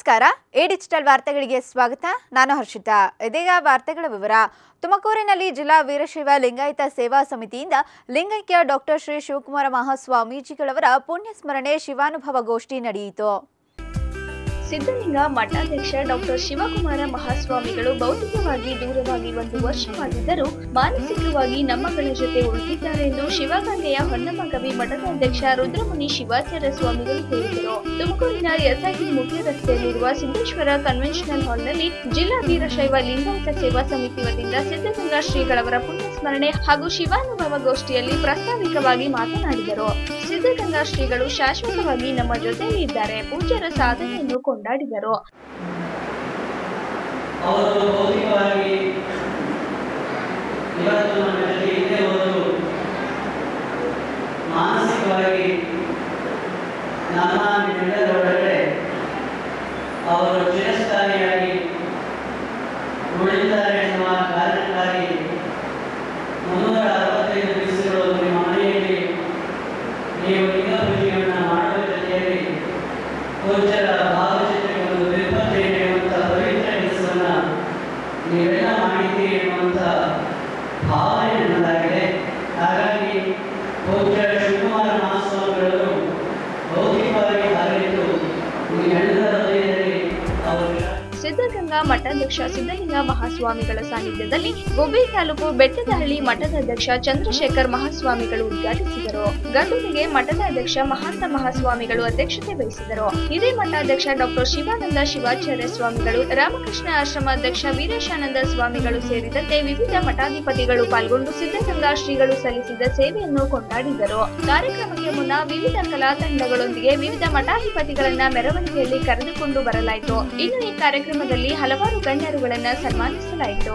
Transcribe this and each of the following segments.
ನಮಸ್ಕಾರ A digital ವಾರ್ತೆಗಳಿಗೆ ಸ್ವಾಗತ ನಾನು ಹರ್ಷಿತಾ ಇದೀಗ ವಾರ್ತೆಗಳ ವಿವರ ತುಮಕೂರಿನಲ್ಲಿ ಜಿಲ್ಲಾ ವೀರಶೈವ ಲಿಂಗಾಯತ ಸೇವಾ ಸಮಿತಿಯಿಂದ ಲಿಂಗೈಕ್ಯ ಡಾಕ್ಟರ್ ಶ್ರೀ ಶಿವಕುಮಾರ ಮಹಾಸ್ವಾಮೀಜಿಗಳವರ ಪುಣ್ಯ ಸ್ಮರಣೆ ಶಿವಾನುಭವ ಗೋಷ್ಠಿ ನಡೆಯಿತು ಸಿದ್ಧಲಿಂಗ ಮಠಾಧ್ಯಕ್ಷ ಡಾಕ್ಟರ್ ಶಿವಕುಮಾರ ಮಹಾಸ್ವಾಮಿಗಳು ಭೌತಿಕವಾಗಿ ದೂರವಾಗಿ ಒಂದು ವರ್ಷವಾಗಿದ್ದರೂ ಮಾನಸಿಕವಾಗಿ ನಮ್ಮಗಳ ಜೊತೆ ಉಳಿದಿದ್ದಾರೆ ಎಂದು ಶಿವಗಂಗೆಯ ಹೊನ್ನಮ್ಮ ಕವಿ ಮಠದ ಅಧ್ಯಕ್ಷ ರುದ್ರಮುನಿ ಶಿವಾಚಾರ್ಯ ಸ್ವಾಮಿಗಳು ಹೇಳಿದರು ತುಮಕೂರಿನ ಎಸ್ಐಟಿ ಮುಖ್ಯ ರಸ್ತೆಯಲ್ಲಿರುವ ಸಿದ್ದೇಶ್ವರ ಕನ್ವೆನ್ಷನಲ್ ಹಾಲ್ನಲ್ಲಿ ಜಿಲ್ಲಾ ವೀರಶೈವ ಲಿಂಗಾಯತ ಸೇವಾ ಸಮಿತಿ ವತಿಯಿಂದ ಸಿದ್ಧಗಂಗಾ ಶ್ರೀಗಳವರ ಪುಣ್ಯ ಸ್ಮರಣೆ ಹಾಗೂ ಶಿವಾನುಭವ ಗೋಷ್ಠಿಯಲ್ಲಿ ಪ್ರಾಸ್ತಾವಿಕವಾಗಿ ಮಾತನಾಡಿದರು ಸಿದ್ಧಗಂಗಾ ಶ್ರೀಗಳು ಶಾಶ್ವತವಾಗಿ ನಮ್ಮ ಜೊತೆಯಲ್ಲಿ ಇದ್ದಾರೆ ಪೂಜ್ಯರ ಸಾಧನೆಯನ್ನು ಕೊಂಡಾಡಿದರು ಅವರು ಭೌತಿಕವಾಗಿ ಇವತ್ತು ನಮ್ಮ ಜೊತೆ ಇದ್ದೇ ಹೋದರು ಮಾನಸಿಕವಾಗಿ ನಮ್ಮ ನಿಮ್ಮೆಲ್ಲರೊಳಗಡೆ ಅವರು ಚಿರಸ್ಥಾಯಿಯಾಗಿ ಉಳಿದಿದ್ದಾರೆ ಎನ್ನುವ ಕಾರಣಕ್ಕಾಗಿ ಮುನ್ನೂರ ಅರವತ್ತೈದು ದಿವಸಗಳು ನಿಮ್ಮ ಮನೆಯಲ್ಲಿ ನೀವು ಲಿಂಗ ಪೂಜೆಯನ್ನು ಮಾಡುವ ಜೊತೆಯಲ್ಲಿ ಪೂಜ್ಯರ ಭಾವಚಿತ್ರಕ್ಕೆ ಒಂದು ನಿರ್ಬಂಧ ನೀಡುವಂಥ ಪವಿತ್ರ ಕೆಲಸವನ್ನು ನೀವೆಲ್ಲ ಮಾಡಿದ್ದೀರಿ ಎನ್ನುವಂಥ ಭಾವನೆ ನನ್ನದಾಗಿದೆ ಹಾಗಾಗಿ ಪೂಜ್ಯ ಶಿವಕುಮಾರ ಮಹಾಸ್ವಾಮಿಗಳು ಭೌತಿಕವಾಗಿ ಹಾರಿದ್ದು ನಿಮ್ಮೆಲ್ಲರ ಹೃದಯದಲ್ಲಿ ಅವರು ಸಿದ್ಧಗಂಗಾ ಮಠಾಧ್ಯಕ್ಷ ಸಿದ್ಧಲಿಂಗ ಮಹಾಸ್ವಾಮಿಗಳ ಸಾನ್ನಿಧ್ಯದಲ್ಲಿ ಗುಬ್ಬಿ ತಾಲೂಕು ಬೆಟ್ಟದಹಳ್ಳಿ ಮಠದ ಅಧ್ಯಕ್ಷ ಚಂದ್ರಶೇಖರ್ ಮಹಾಸ್ವಾಮಿಗಳು ಉದ್ಘಾಟಿಸಿದರು ಗಂಡುಲಿಗೆ ಮಠದ ಅಧ್ಯಕ್ಷ ಮಹಾಂತ ಮಹಾಸ್ವಾಮಿಗಳು ಅಧ್ಯಕ್ಷತೆ ವಹಿಸಿದರು ಹಿರಿಯ ಮಠಾಧ್ಯಕ್ಷ ಡಾಕ್ಟರ್ ಶಿವಾನಂದ ಶಿವಾಚಾರ್ಯ ಸ್ವಾಮಿಗಳು ರಾಮಕೃಷ್ಣ ಆಶ್ರಮ ಅಧ್ಯಕ್ಷ ವೀರೇಶಾನಂದ ಸ್ವಾಮಿಗಳು ಸೇರಿದಂತೆ ವಿವಿಧ ಮಠಾಧಿಪತಿಗಳು ಪಾಲ್ಗೊಂಡು ಸಿದ್ಧಗಂಗಾ ಶ್ರೀಗಳು ಸಲ್ಲಿಸಿದ ಸೇವೆಯನ್ನು ಕೊಂಡಾಡಿದರು ಕಾರ್ಯಕ್ರಮಕ್ಕೆ ಮುನ್ನ ವಿವಿಧ ಕಲಾ ತಂಡಗಳೊಂದಿಗೆ ವಿವಿಧ ಮಠಾಧಿಪತಿಗಳನ್ನ ಮೆರವಣಿಗೆಯಲ್ಲಿ ಕರೆದುಕೊಂಡು ಬರಲಾಯಿತು ಇನ್ನು ಈ ಕಾರ್ಯಕ್ರಮದಲ್ಲಿ ಹಲವಾರು ಗಣ್ಯರುಗಳನ್ನ ಸನ್ಮಾನಿಸಲಾಯಿತು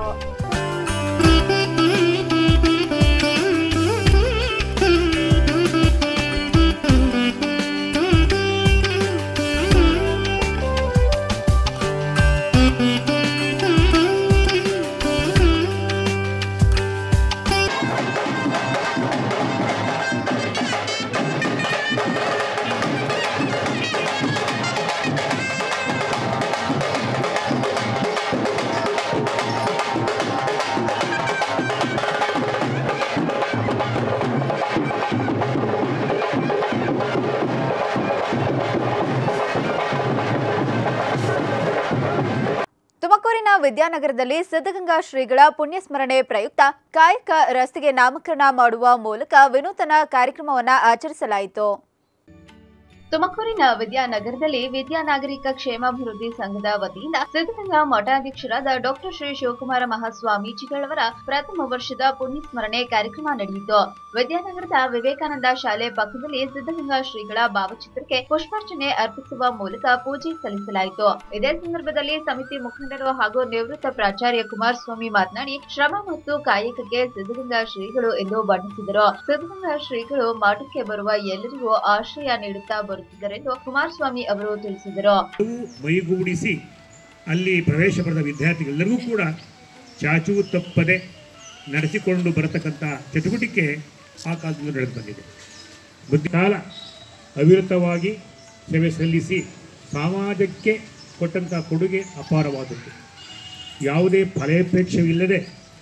ತುಮಕೂರಿನ ವಿದ್ಯಾನಗರದಲ್ಲಿ ಸಿದ್ಧಗಂಗಾ ಶ್ರೀಗಳ ಪುಣ್ಯ ಸ್ಮರಣೆ ಪ್ರಯುಕ್ತ ಕಾಯಕ ರಸ್ತೆಗೆ ನಾಮಕರಣ ಮಾಡುವ ಮೂಲಕ ವಿನೂತನ ಕಾರ್ಯಕ್ರಮವನ್ನು ಆಚರಿಸಲಾಯಿತು ತುಮಕೂರಿನ ವಿದ್ಯಾನಗರದಲ್ಲಿ ವಿದ್ಯಾನಾಗರಿಕ ಕ್ಷೇಮಾಭಿವೃದ್ಧಿ ಸಂಘದ ವತಿಯಿಂದ ಸಿದ್ಧಗಂಗಾ ಮಠಾಧ್ಯಕ್ಷರಾದ ಡಾಕ್ಟರ್ ಶ್ರೀ ಶಿವಕುಮಾರ ಮಹಾಸ್ವಾಮೀಜಿಗಳವರ ಪ್ರಥಮ ವರ್ಷದ ಪುಣ್ಯ ಸ್ಮರಣೆ ಕಾರ್ಯಕ್ರಮ ನಡೆಯಿತು ವಿದ್ಯಾನಗರದ ವಿವೇಕಾನಂದ ಶಾಲೆ ಪಕ್ಕದಲ್ಲಿ ಸಿದ್ಧಗಂಗಾ ಶ್ರೀಗಳ ಭಾವಚಿತ್ರಕ್ಕೆ ಪುಷ್ಪಾರ್ಚನೆ ಅರ್ಪಿಸುವ ಮೂಲಕ ಪೂಜೆ ಸಲ್ಲಿಸಲಾಯಿತು ಇದೇ ಸಂದರ್ಭದಲ್ಲಿ ಸಮಿತಿ ಮುಖಂಡರು ಹಾಗೂ ನಿವೃತ್ತ ಪ್ರಾಚಾರ್ಯ ಕುಮಾರಸ್ವಾಮಿ ಮಾತನಾಡಿ ಶ್ರಮ ಮತ್ತು ಕಾಯಕಕ್ಕೆ ಸಿದ್ಧಗಂಗಾ ಶ್ರೀಗಳು ಎಂದು ಬಣ್ಣಿಸಿದರು ಸಿದ್ಧಗಂಗಾ ಶ್ರೀಗಳು ಮಠಕ್ಕೆ ಬರುವ ಎಲ್ಲರಿಗೂ ಆಶ್ರಯ ನೀಡುತ್ತಾ ಬರುತ್ತಿದ್ದರೆಂದು ಕುಮಾರಸ್ವಾಮಿ ಅವರು ತಿಳಿಸಿದರು ಎಲ್ಲವೂ ಮೈಗೂಡಿಸಿ ಅಲ್ಲಿ ಪ್ರವೇಶ ಪಡೆದ ವಿದ್ಯಾರ್ಥಿಗಳೆಲ್ಲರಿಗೂ ಕೂಡ ಚಾಚು ತಪ್ಪದೆ ನಡೆಸಿಕೊಂಡು ಬರತಕ್ಕಂಥ ಚಟುವಟಿಕೆ ಆ ಕಾಲದಿಂದ ನಡೆದು ಬಂದಿದೆ ಬುದ್ಧಿಕಾಲ ಅವಿರತವಾಗಿ ಸೇವೆ ಸಲ್ಲಿಸಿ ಸಮಾಜಕ್ಕೆ ಕೊಟ್ಟಂಥ ಕೊಡುಗೆ ಅಪಾರವಾದದ್ದು ಯಾವುದೇ ಫಲಾಪೇಕ್ಷವಿಲ್ಲದೆ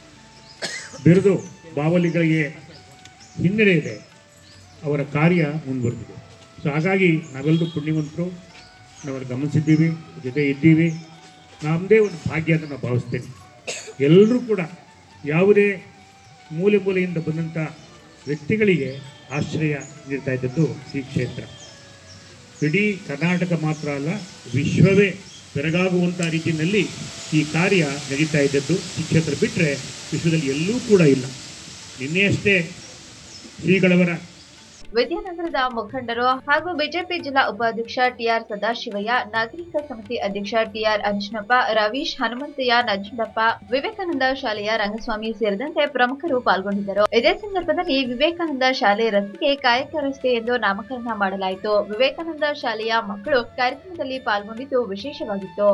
ಬಿರುದು ಬಾವಲಿಗಳಿಗೆ ಹಿನ್ನಡೆ ಇದೆ ಅವರ ಕಾರ್ಯ ಮುಂದುವರೆದಿದೆ ಸೊ ಹಾಗಾಗಿ ನಾವೆಲ್ಲರೂ ಪುಣ್ಯವಂತರು ನಾವೆಲ್ಲ ಗಮನಿಸಿದ್ದೀವಿ ಜೊತೆ ಇದ್ದೀವಿ ನಮ್ಮದೇ ಒಂದು ಭಾಗ್ಯ ಅಂತ ನಾನು ಭಾವಿಸ್ತೇನೆ ಎಲ್ಲರೂ ಕೂಡ ಯಾವುದೇ ಮೂಲೆ ಮೂಲೆಯಿಂದ ಬಂದಂಥ ವ್ಯಕ್ತಿಗಳಿಗೆ ಆಶ್ರಯ ನೀಡ್ತಾ ಇದ್ದದ್ದು ಈ ಕ್ಷೇತ್ರ ಇಡೀ ಕರ್ನಾಟಕ ಮಾತ್ರ ಅಲ್ಲ ವಿಶ್ವವೇ ಬೆರಗಾಗುವಂಥ ರೀತಿಯಲ್ಲಿ ಈ ಕಾರ್ಯ ನಡೀತಾ ಇದ್ದದ್ದು ಈ ಕ್ಷೇತ್ರ ಬಿಟ್ಟರೆ ವಿಶ್ವದಲ್ಲಿ ಎಲ್ಲೂ ಕೂಡ ಇಲ್ಲ ನಿನ್ನೆಯಷ್ಟೇ ಶ್ರೀಗಳವರ ವಿದ್ಯಾನಗರದ ಮುಖಂಡರು ಹಾಗೂ ಬಿಜೆಪಿ ಜಿಲ್ಲಾ ಉಪಾಧ್ಯಕ್ಷ ಟಿಆರ್ ಸದಾಶಿವಯ್ಯ ನಾಗರಿಕ ಸಮಿತಿ ಅಧ್ಯಕ್ಷ ಟಿಆರ್ ಅಂಜನಪ್ಪ ರವೀಶ್ ಹನುಮಂತಯ್ಯ ನಂಜುಂಡಪ್ಪ ವಿವೇಕಾನಂದ ಶಾಲೆಯ ರಂಗಸ್ವಾಮಿ ಸೇರಿದಂತೆ ಪ್ರಮುಖರು ಪಾಲ್ಗೊಂಡಿದ್ದರು ಇದೇ ಸಂದರ್ಭದಲ್ಲಿ ವಿವೇಕಾನಂದ ಶಾಲೆ ರಸ್ತೆಗೆ ಕಾಯಕ ರಸ್ತೆ ಎಂದು ನಾಮಕರಣ ಮಾಡಲಾಯಿತು ವಿವೇಕಾನಂದ ಶಾಲೆಯ ಮಕ್ಕಳು ಕಾರ್ಯಕ್ರಮದಲ್ಲಿ ಪಾಲ್ಗೊಂಡಿದ್ದು ವಿಶೇಷವಾಗಿತ್ತು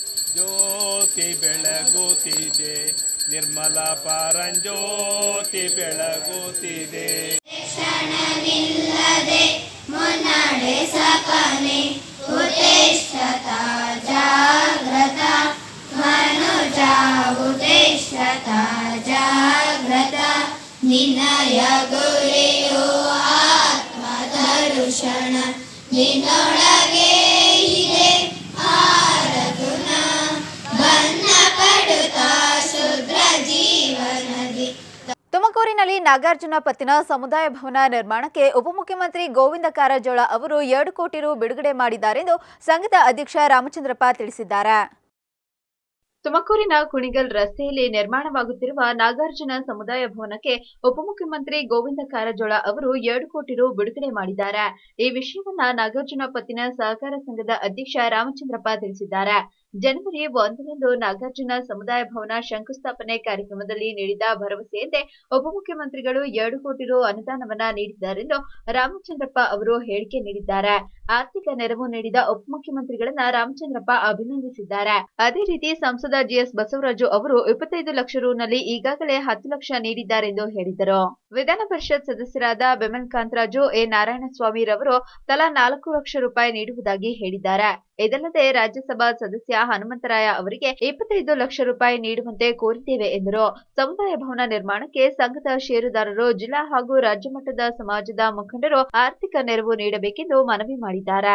ಜ್ಯೋತಿ ಬೆಳಗುತ್ತಿದೆ ನಿರ್ಮಲ ಪಾರಂಜ್ಯೋತಿ ಬೆಳಗುತ್ತಿದೆ ಕ್ಷಣವಿಲ್ಲದೆ ಮುನ್ನಡೆ ಸಪನೆ उत्तिष्ठता जाग्रत मनुजा उत्तिष्ठता जाग्रत ನಿನಯ ಗುರಿಯು ಆತ್ಮದರುಷಣ ನಿನ್ನೊಳಗೆ ಇದೆ ಆರಗುಣ ಬನ್ನ ಪಡುತ್ತಾ ಶುದ್ರ ಜೀವನದಿ ತುಮಕೂರಿನಲ್ಲಿ ನಾಗಾರ್ಜುನ ಪತ್ತಿನ ಸಮುದಾಯ ಭವನ ನಿರ್ಮಾಣಕ್ಕೆ ಉಪಮುಖ್ಯಮಂತ್ರಿ ಗೋವಿಂದ ಕಾರಜೋಳ ಅವರು ಎರಡು ಕೋಟಿ ರು ಬಿಡುಗಡೆ ಮಾಡಿದ್ದಾರೆಂದು ಸಂಘದ ಅಧ್ಯಕ್ಷ ರಾಮಚಂದ್ರಪ್ಪ ತಿಳಿಸಿದ್ದಾರೆ ತುಮಕೂರಿನ ಕುಣಿಗಲ್ ರಸ್ತೆಯಲ್ಲಿ ನಿರ್ಮಾಣವಾಗುತ್ತಿರುವ ನಾಗಾರ್ಜುನ ಸಮುದಾಯ ಭವನಕ್ಕೆ ಉಪಮುಖ್ಯಮಂತ್ರಿ ಗೋವಿಂದ ಕಾರಜೋಳ ಅವರು ಎರಡು ಕೋಟಿ ರು ಬಿಡುಗಡೆ ಮಾಡಿದ್ದಾರೆ ಈ ವಿಷಯವನ್ನ ನಾಗಾರ್ಜುನ ಪತ್ತಿನ ಸಹಕಾರ ಸಂಘದ ಅಧ್ಯಕ್ಷ ರಾಮಚಂದ್ರಪ್ಪ ತಿಳಿಸಿದ್ದಾರೆ ಜನವರಿ ಒಂದರಂದು ನಾಗಾರ್ಜುನ ಸಮುದಾಯ ಭವನ ಶಂಕುಸ್ಥಾಪನೆ ಕಾರ್ಯಕ್ರಮದಲ್ಲಿ ನೀಡಿದ ಭರವಸೆಯಂತೆ ಉಪಮುಖ್ಯಮಂತ್ರಿಗಳು ಎರಡು ಕೋಟಿ ರು ಅನುದಾನವನ್ನ ನೀಡಿದ್ದಾರೆಂದು ರಾಮಚಂದ್ರಪ್ಪ ಅವರು ಹೇಳಿಕೆ ನೀಡಿದ್ದಾರೆ ಆರ್ಥಿಕ ನೆರವು ನೀಡಿದ ಉಪಮುಖ್ಯಮಂತ್ರಿಗಳನ್ನ ರಾಮಚಂದ್ರಪ್ಪ ಅಭಿನಂದಿಸಿದ್ದಾರೆ ಅದೇ ರೀತಿ ಸಂಸದ ಜಿಎಸ್ ಬಸವರಾಜು ಅವರು ಇಪ್ಪತ್ತೈದು ಲಕ್ಷ ರುನಲ್ಲಿ ಈಗಾಗಲೇ ಹತ್ತು ಲಕ್ಷ ನೀಡಿದ್ದಾರೆಂದು ಹೇಳಿದರು ವಿಧಾನ ಪರಿಷತ್ ಸದಸ್ಯರಾದ ಬೆಮನ್ ಕಾಂತರಾಜು ಎ ನಾರಾಯಣಸ್ವಾಮಿ ರವರು ತಲಾ ನಾಲ್ಕು ಲಕ್ಷ ರೂಪಾಯಿ ನೀಡುವುದಾಗಿ ಹೇಳಿದ್ದಾರೆ ಇದಲ್ಲದೆ ರಾಜ್ಯಸಭಾ ಸದಸ್ಯ ಹನುಮಂತರಾಯ ಅವರಿಗೆ ಇಪ್ಪತ್ತೈದು ಲಕ್ಷ ರೂಪಾಯಿ ನೀಡುವಂತೆ ಕೋರಿದ್ದೇವೆ ಎಂದರು ಸಮುದಾಯ ಭವನ ನಿರ್ಮಾಣಕ್ಕೆ ಸಂಘದ ಷೇರುದಾರರು ಜಿಲ್ಲಾ ಹಾಗೂ ರಾಜ್ಯ ಮಟ್ಟದ ಸಮಾಜದ ಮುಖಂಡರು ಆರ್ಥಿಕ ನೆರವು ನೀಡಬೇಕೆಂದು ಮನವಿ ಮಾಡಿದ್ದಾರೆ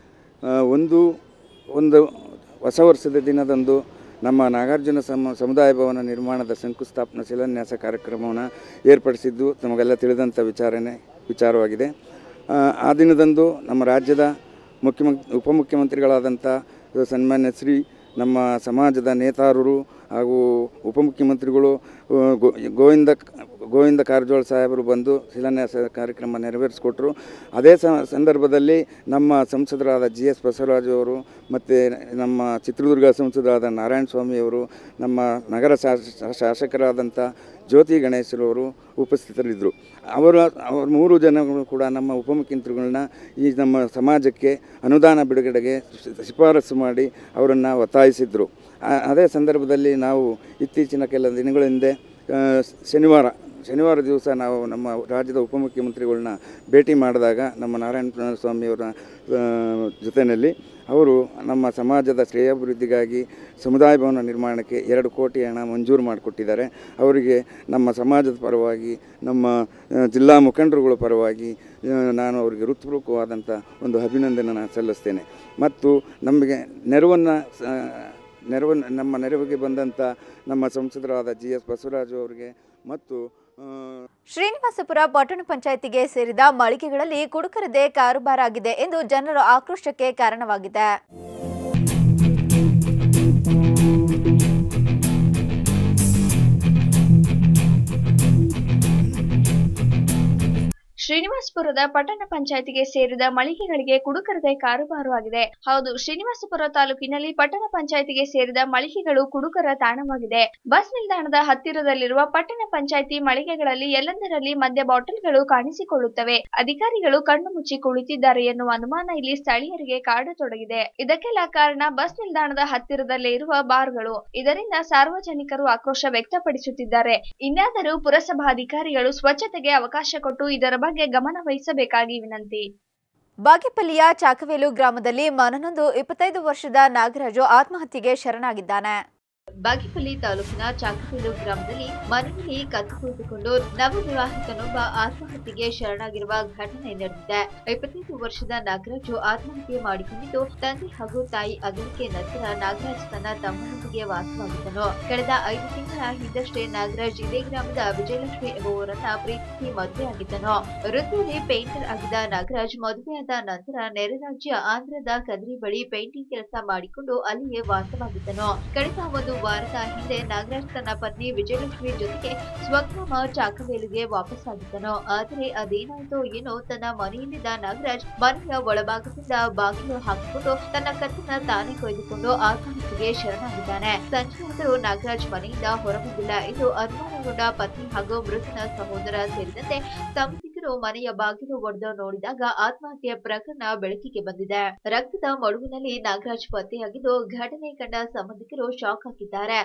ಆ, ಒಂದು ಒಂದು ಹೊಸ ವರ್ಷದ ದಿನದಂದು ನಮ್ಮ ನಾಗಾರ್ಜುನ ಸಮ ಸಮುದಾಯ ಭವನ ನಿರ್ಮಾಣದ ಶಂಕುಸ್ಥಾಪನಾ ಶಿಲಾನ್ಯಾಸ ಕಾರ್ಯಕ್ರಮವನ್ನು ಏರ್ಪಡಿಸಿದ್ದು ನಮಗೆಲ್ಲ ತಿಳಿದಂಥ ವಿಚಾರಣೆ ವಿಚಾರವಾಗಿದೆ ಆ, ಆ ದಿನದಂದು ನಮ್ಮ ರಾಜ್ಯದ ಮುಖ್ಯಮಂ ಉಪಮುಖ್ಯಮಂತ್ರಿಗಳಾದಂಥ ಸನ್ಮಾನ್ಯ ಶ್ರೀ ನಮ್ಮ ಸಮಾಜದ ನೇತಾರರು ಹಾಗೂ ಉಪಮುಖ್ಯಮಂತ್ರಿಗಳು ಆ, ಗೋ- ಗೋವಿಂದ ಗೋವಿಂದ ಕಾರಜೋಳ ಸಾಹೇಬರು ಬಂದು ಶಿಲಾನ್ಯಾಸ ಕಾರ್ಯಕ್ರಮ ನೆರವೇರಿಸಿಕೊಟ್ರು ಅದೇ ಸ- ಸಂದರ್ಭದಲ್ಲಿ ನಮ್ಮ ಸಂಸದರಾದ ಜಿ ಎಸ್ ಬಸವರಾಜು ಅವರು ಮತ್ತು ನಮ್ಮ ಚಿತ್ರದುರ್ಗ ಸಂಸದರಾದ ನಾರಾಯಣ ಸ್ವಾಮಿಯವರು ನಮ್ಮ ನಗರ ಶಾಸ- ಶಾಸಕರಾದಂಥ ಜ್ಯೋತಿ ಗಣೇಶರವರು ಉಪಸ್ಥಿತರಿದ್ದರು ಅವರ ಅವ್ರ ಮೂರು ಜನಗಳು ಕೂಡ ನಮ್ಮ ಉಪಮುಖ್ಯಮಂತ್ರಿಗಳನ್ನ ಈ ನಮ್ಮ ಸಮಾಜಕ್ಕೆ ಅನುದಾನ ಬಿಡುಗಡೆಗೆ ಶಿ- ಶಿಫಾರಸು ಮಾಡಿ ಅವರನ್ನು ಒತ್ತಾಯಿಸಿದರು ಆ- ಅದೇ ಸಂದರ್ಭದಲ್ಲಿ ನಾವು ಇತ್ತೀಚಿನ ಕೆಲ ದಿನಗಳ ಹಿಂದೆ ಆ, ಶನಿವಾರ ಶನಿವಾರ ದಿವಸ ನಾವು ನಮ್ಮ ರಾಜ್ಯದ ಉಪಮುಖ್ಯಮಂತ್ರಿಗಳನ್ನ ಭೇಟಿ ಮಾಡಿದಾಗ ನಮ್ಮ ನಾರಾಯಣ ಸ್ವಾಮಿಯವರ ಆ, ಜೊತೆಯಲ್ಲಿ ಅವರು ನಮ್ಮ ಸಮಾಜದ ಶ್ರೇಯಾಭಿವೃದ್ಧಿಗಾಗಿ ಸಮುದಾಯ ಭವನ ನಿರ್ಮಾಣಕ್ಕೆ ಎರಡು ಕೋಟಿ ಹಣ ಮಂಜೂರು ಮಾಡಿಕೊಟ್ಟಿದ್ದಾರೆ ಅವರಿಗೆ ನಮ್ಮ ಸಮಾಜದ ಪರವಾಗಿ ನಮ್ಮ ಆ, ಜಿಲ್ಲಾ ಮುಖಂಡರುಗಳ ಪರವಾಗಿ ಆ, ನಾನು ಅವರಿಗೆ ಹೃತ್ಪೂರ್ವಕವಾದಂಥ ಒಂದು ಅಭಿನಂದನೆ ಸಲ್ಲಿಸ್ತೇನೆ ಮತ್ತು ನಮಗೆ ನೆರವನ್ನು ನೆರವು ನಮ್ಮ ನೆರವಿಗೆ ಬಂದಂಥ ನಮ್ಮ ಸಂಸದರಾದ ಜಿ ಎಸ್ ಬಸವರಾಜು ಅವರಿಗೆ ಮತ್ತು ಆ, ಶ್ರೀನಿವಾಸಪುರ ಪಟ್ಟಣ ಪಂಚಾಯಿತಿಗೆ ಸೇರಿದ ಮಳಿಗೆಗಳಲ್ಲಿ ಕುಡುಕರದೇ ಕಾರುಬಾರಾಗಿದೆ ಎಂದು ಜನರ ಆಕ್ರೋಶಕ್ಕೆ ಕಾರಣವಾಗಿದೆ ಶ್ರೀನಿವಾಸಪುರದ ಪಟ್ಟಣ ಪಂಚಾಯತಿಗೆ ಸೇರಿದ ಮಳಿಗೆಗಳಿಗೆ ಕುಡುಕರದೆ ಕಾರುಬಾರು ಆಗಿದೆ ಹೌದು ಶ್ರೀನಿವಾಸಪುರ ತಾಲೂಕಿನಲ್ಲಿ ಪಟ್ಟಣ ಪಂಚಾಯತಿಗೆ ಸೇರಿದ ಮಳಿಗೆಗಳು ಕುಡುಕರ ತಾಣವಾಗಿದೆ ಬಸ್ ನಿಲ್ದಾಣದ ಹತ್ತಿರದಲ್ಲಿರುವ ಪಟ್ಟಣ ಪಂಚಾಯತಿ ಮಳಿಗೆಗಳಲ್ಲಿ ಎಲ್ಲೆಂದರಲ್ಲಿ ಮದ್ಯ ಬಾಟಲ್ಗಳು ಕಾಣಿಸಿಕೊಳ್ಳುತ್ತವೆ ಅಧಿಕಾರಿಗಳು ಕಣ್ಣು ಮುಚ್ಚಿ ಕುಳಿತಿದ್ದಾರೆ ಎನ್ನುವ ಅನುಮಾನ ಇಲ್ಲಿ ಸ್ಥಳೀಯರಿಗೆ ಕಾಡತೊಡಗಿದೆ ಇದಕ್ಕೆಲ್ಲ ಕಾರಣ ಬಸ್ ನಿಲ್ದಾಣದ ಹತ್ತಿರದಲ್ಲೇ ಇರುವ ಬಾರ್ಗಳು ಇದರಿಂದ ಸಾರ್ವಜನಿಕರು ಆಕ್ರೋಶ ವ್ಯಕ್ತಪಡಿಸುತ್ತಿದ್ದಾರೆ ಇನ್ನಾದರೂ ಪುರಸಭಾಧಿಕಾರಿಗಳು ಸ್ವಚ್ಛತೆಗೆ ಅವಕಾಶ ಕೊಟ್ಟು ಇದರ ಬಗ್ಗೆ ಗಮನ ವಹಿಸಬೇಕಾಗಿ ವಿನಂತಿ ಬಾಗೇಪಲ್ಲಿಯ ಚಾಕವೇಲು ಗ್ರಾಮದಲ್ಲಿ ಮನನೊಂದು ಇಪ್ಪತ್ತೈದು ವರ್ಷದ ನಾಗರಾಜು ಆತ್ಮಹತ್ಯೆಗೆ ಶರಣಾಗಿದ್ದಾನೆ ಬಾಗೇಪಲ್ಲಿ ತಾಲೂಕಿನ ಚಾಕಪೇಲು ಗ್ರಾಮದಲ್ಲಿ ಮನೆಯಲ್ಲಿ ಕತ್ತು ಕುಳಿತುಕೊಂಡು ನವವಿವಾಹಿತನೊಬ್ಬ ಆತ್ಮಹತ್ಯೆಗೆ ಶರಣಾಗಿರುವ ಘಟನೆ ನಡೆದಿದೆ ಇಪ್ಪತ್ತೈದು ವರ್ಷದ ನಾಗರಾಜು ಆತ್ಮಹತ್ಯೆ ಮಾಡಿಕೊಂಡಿದ್ದು ತಂದೆ ಹಾಗೂ ತಾಯಿ ಅಗಲಿಕೆ ನಂತರ ನಾಗರಾಜ್ ತನ್ನ ತಮ್ಮನೊಂದಿಗೆ ವಾಸವಾಗಿದ್ದನು ಕಳೆದ ಐದು ತಿಂಗಳ ಹಿಂದಷ್ಟೇ ನಾಗರಾಜ್ ಇದೇ ಗ್ರಾಮದ ವಿಜಯಲಕ್ಷ್ಮಿ ಎಂಬುವರನ್ನ ಪ್ರೀತಿಸಿ ಮದುವೆಯಾಗಿದ್ದನು ವೃತ್ತಿಯಲ್ಲಿ ಪೇಂಟರ್ ಆಗಿದ್ದ ನಾಗರಾಜ್ ಮದುವೆಯಾದ ನಂತರ ನೆರೆ ರಾಜ್ಯ ಆಂಧ್ರದ ಕದ್ರಿ ಬಳಿ ಪೇಂಟಿಂಗ್ ಕೆಲಸ ಮಾಡಿಕೊಂಡು ಅಲ್ಲಿಯೇ ವಾಸವಾಗಿದ್ದನು ಕಳೆದ ಒಂದು ವಾರದ ಹಿಂದೆ ನಾಗರಾಜ್ ತನ್ನ ಪತ್ನಿ ವಿಜಯಲಕ್ಷ್ಮಿ ಜೊತೆಗೆ ಸ್ವಗ್ರಾಮ ಚಾಕವೇಲಿಗೆ ವಾಪಸ್ಸಾಗಿದ್ದನು ಆದರೆ ಅದೇನಾಯ್ತೋ ಏನೋ ತನ್ನ ಮನೆಯಲ್ಲಿದ್ದ ನಾಗರಾಜ್ ಮನೆಯ ಒಳಭಾಗದಿಂದ ಬಾಗಿಲು ಹಾಕಿಕೊಂಡು ತನ್ನ ಕತ್ತನ್ನ ತಾನೇ ಕೊಯ್ದುಕೊಂಡು ಆತ್ಮಹತ್ಯೆಗೆ ಶರಣಾಗಿದ್ದಾನೆ ಸಂಜೆಯಾದರೂ ನಾಗರಾಜ್ ಮನೆಯಿಂದ ಹೊರಬಂದಿಲ್ಲ ಎಂದು ಅನುಮಾನಗೊಂಡ ಪತ್ನಿ ಹಾಗೂ ಮೃತನ ಸಹೋದರ ಸೇರಿದಂತೆ ಸಂಬಂಧಿಕರು ಮನೆಯ ಬಾಗಿಲು ಒಡೆದು ನೋಡಿದಾಗ ಆತ್ಮಹತ್ಯೆ ಪ್ರಕರಣ ಬೆಳಕಿಗೆ ಬಂದಿದೆ ರಕ್ತದ ಮಡುವಿನಲ್ಲಿ ನಾಗರಾಜ್ పత్ತೆಯಾಗಿದ್ದು ఘటನೆ కండ సంబంధికులు షాక్ ಹಾಕಿದ್ದಾರೆ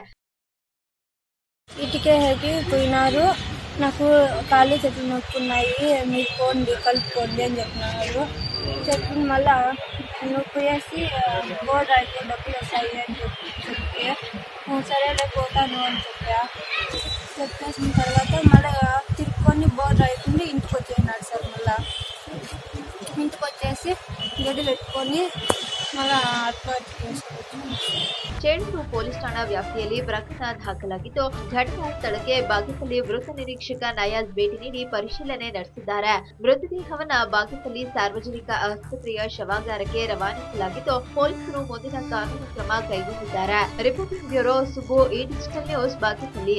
ఇటుకకి పోయినారు నాకు కాళ్ళు చేతులు నొక్కున్నాయి మీరు పోండి కలుపుకోండి అని చెప్పినారు చెప్పిన మళ్ళా నొప్పి వేసి బోర్డు అయితే డబ్బులు వస్తాయి అని చెప్పి చెప్తే "ఓ, సరేలే పోతాను అని చెప్పా చెప్పేసిన తర్వాత మళ్ళీ తిరుక్కొని బోర్డు రాయకుండా ఇంటికి వచ్చేసినాడు సార్ మళ్ళా ఇంటికి వచ్చేసి గది పెట్టుకొని మళ్ళా అట్లా చేసుకొచ్చాను ಚೇಳೂರು ಪೊಲೀಸ್ ಠಾಣಾ ವ್ಯಾಪ್ತಿಯಲ್ಲಿ ಪ್ರಕರಣ ದಾಖಲಾಗಿದ್ದು ಘಟನಾ ಸ್ಥಳಕ್ಕೆ ಬಾಗೇಪಲ್ಲಿ ಮೃತ ನಿರೀಕ್ಷಕ ನಯಾಜ್ ಭೇಟಿ ನೀಡಿ ಪರಿಶೀಲನೆ ನಡೆಸಿದ್ದಾರೆ ಮೃತದೇಹವನ್ನ ಬಾಗೇಪಲ್ಲಿ ಸಾರ್ವಜನಿಕ ಆಸ್ಪತ್ರೆಯ ಶವಾಗಾರಕ್ಕೆ ರವಾನಿಸಲಾಗಿದ್ದು ಪೊಲೀಸರು ಮುಂದಿನ ಕಾನೂನು ಕ್ರಮ ಕೈಗೊಂಡಿದ್ದಾರೆ ರಿಪೋರ್ಟಿಂಗ್ ಬ್ಯೂರೋ ಸುಬ್ಬು ಈ ಡಿಜಿಟಲ್ ನ್ಯೂಸ್ ಬಾಗೇಪಲ್ಲಿ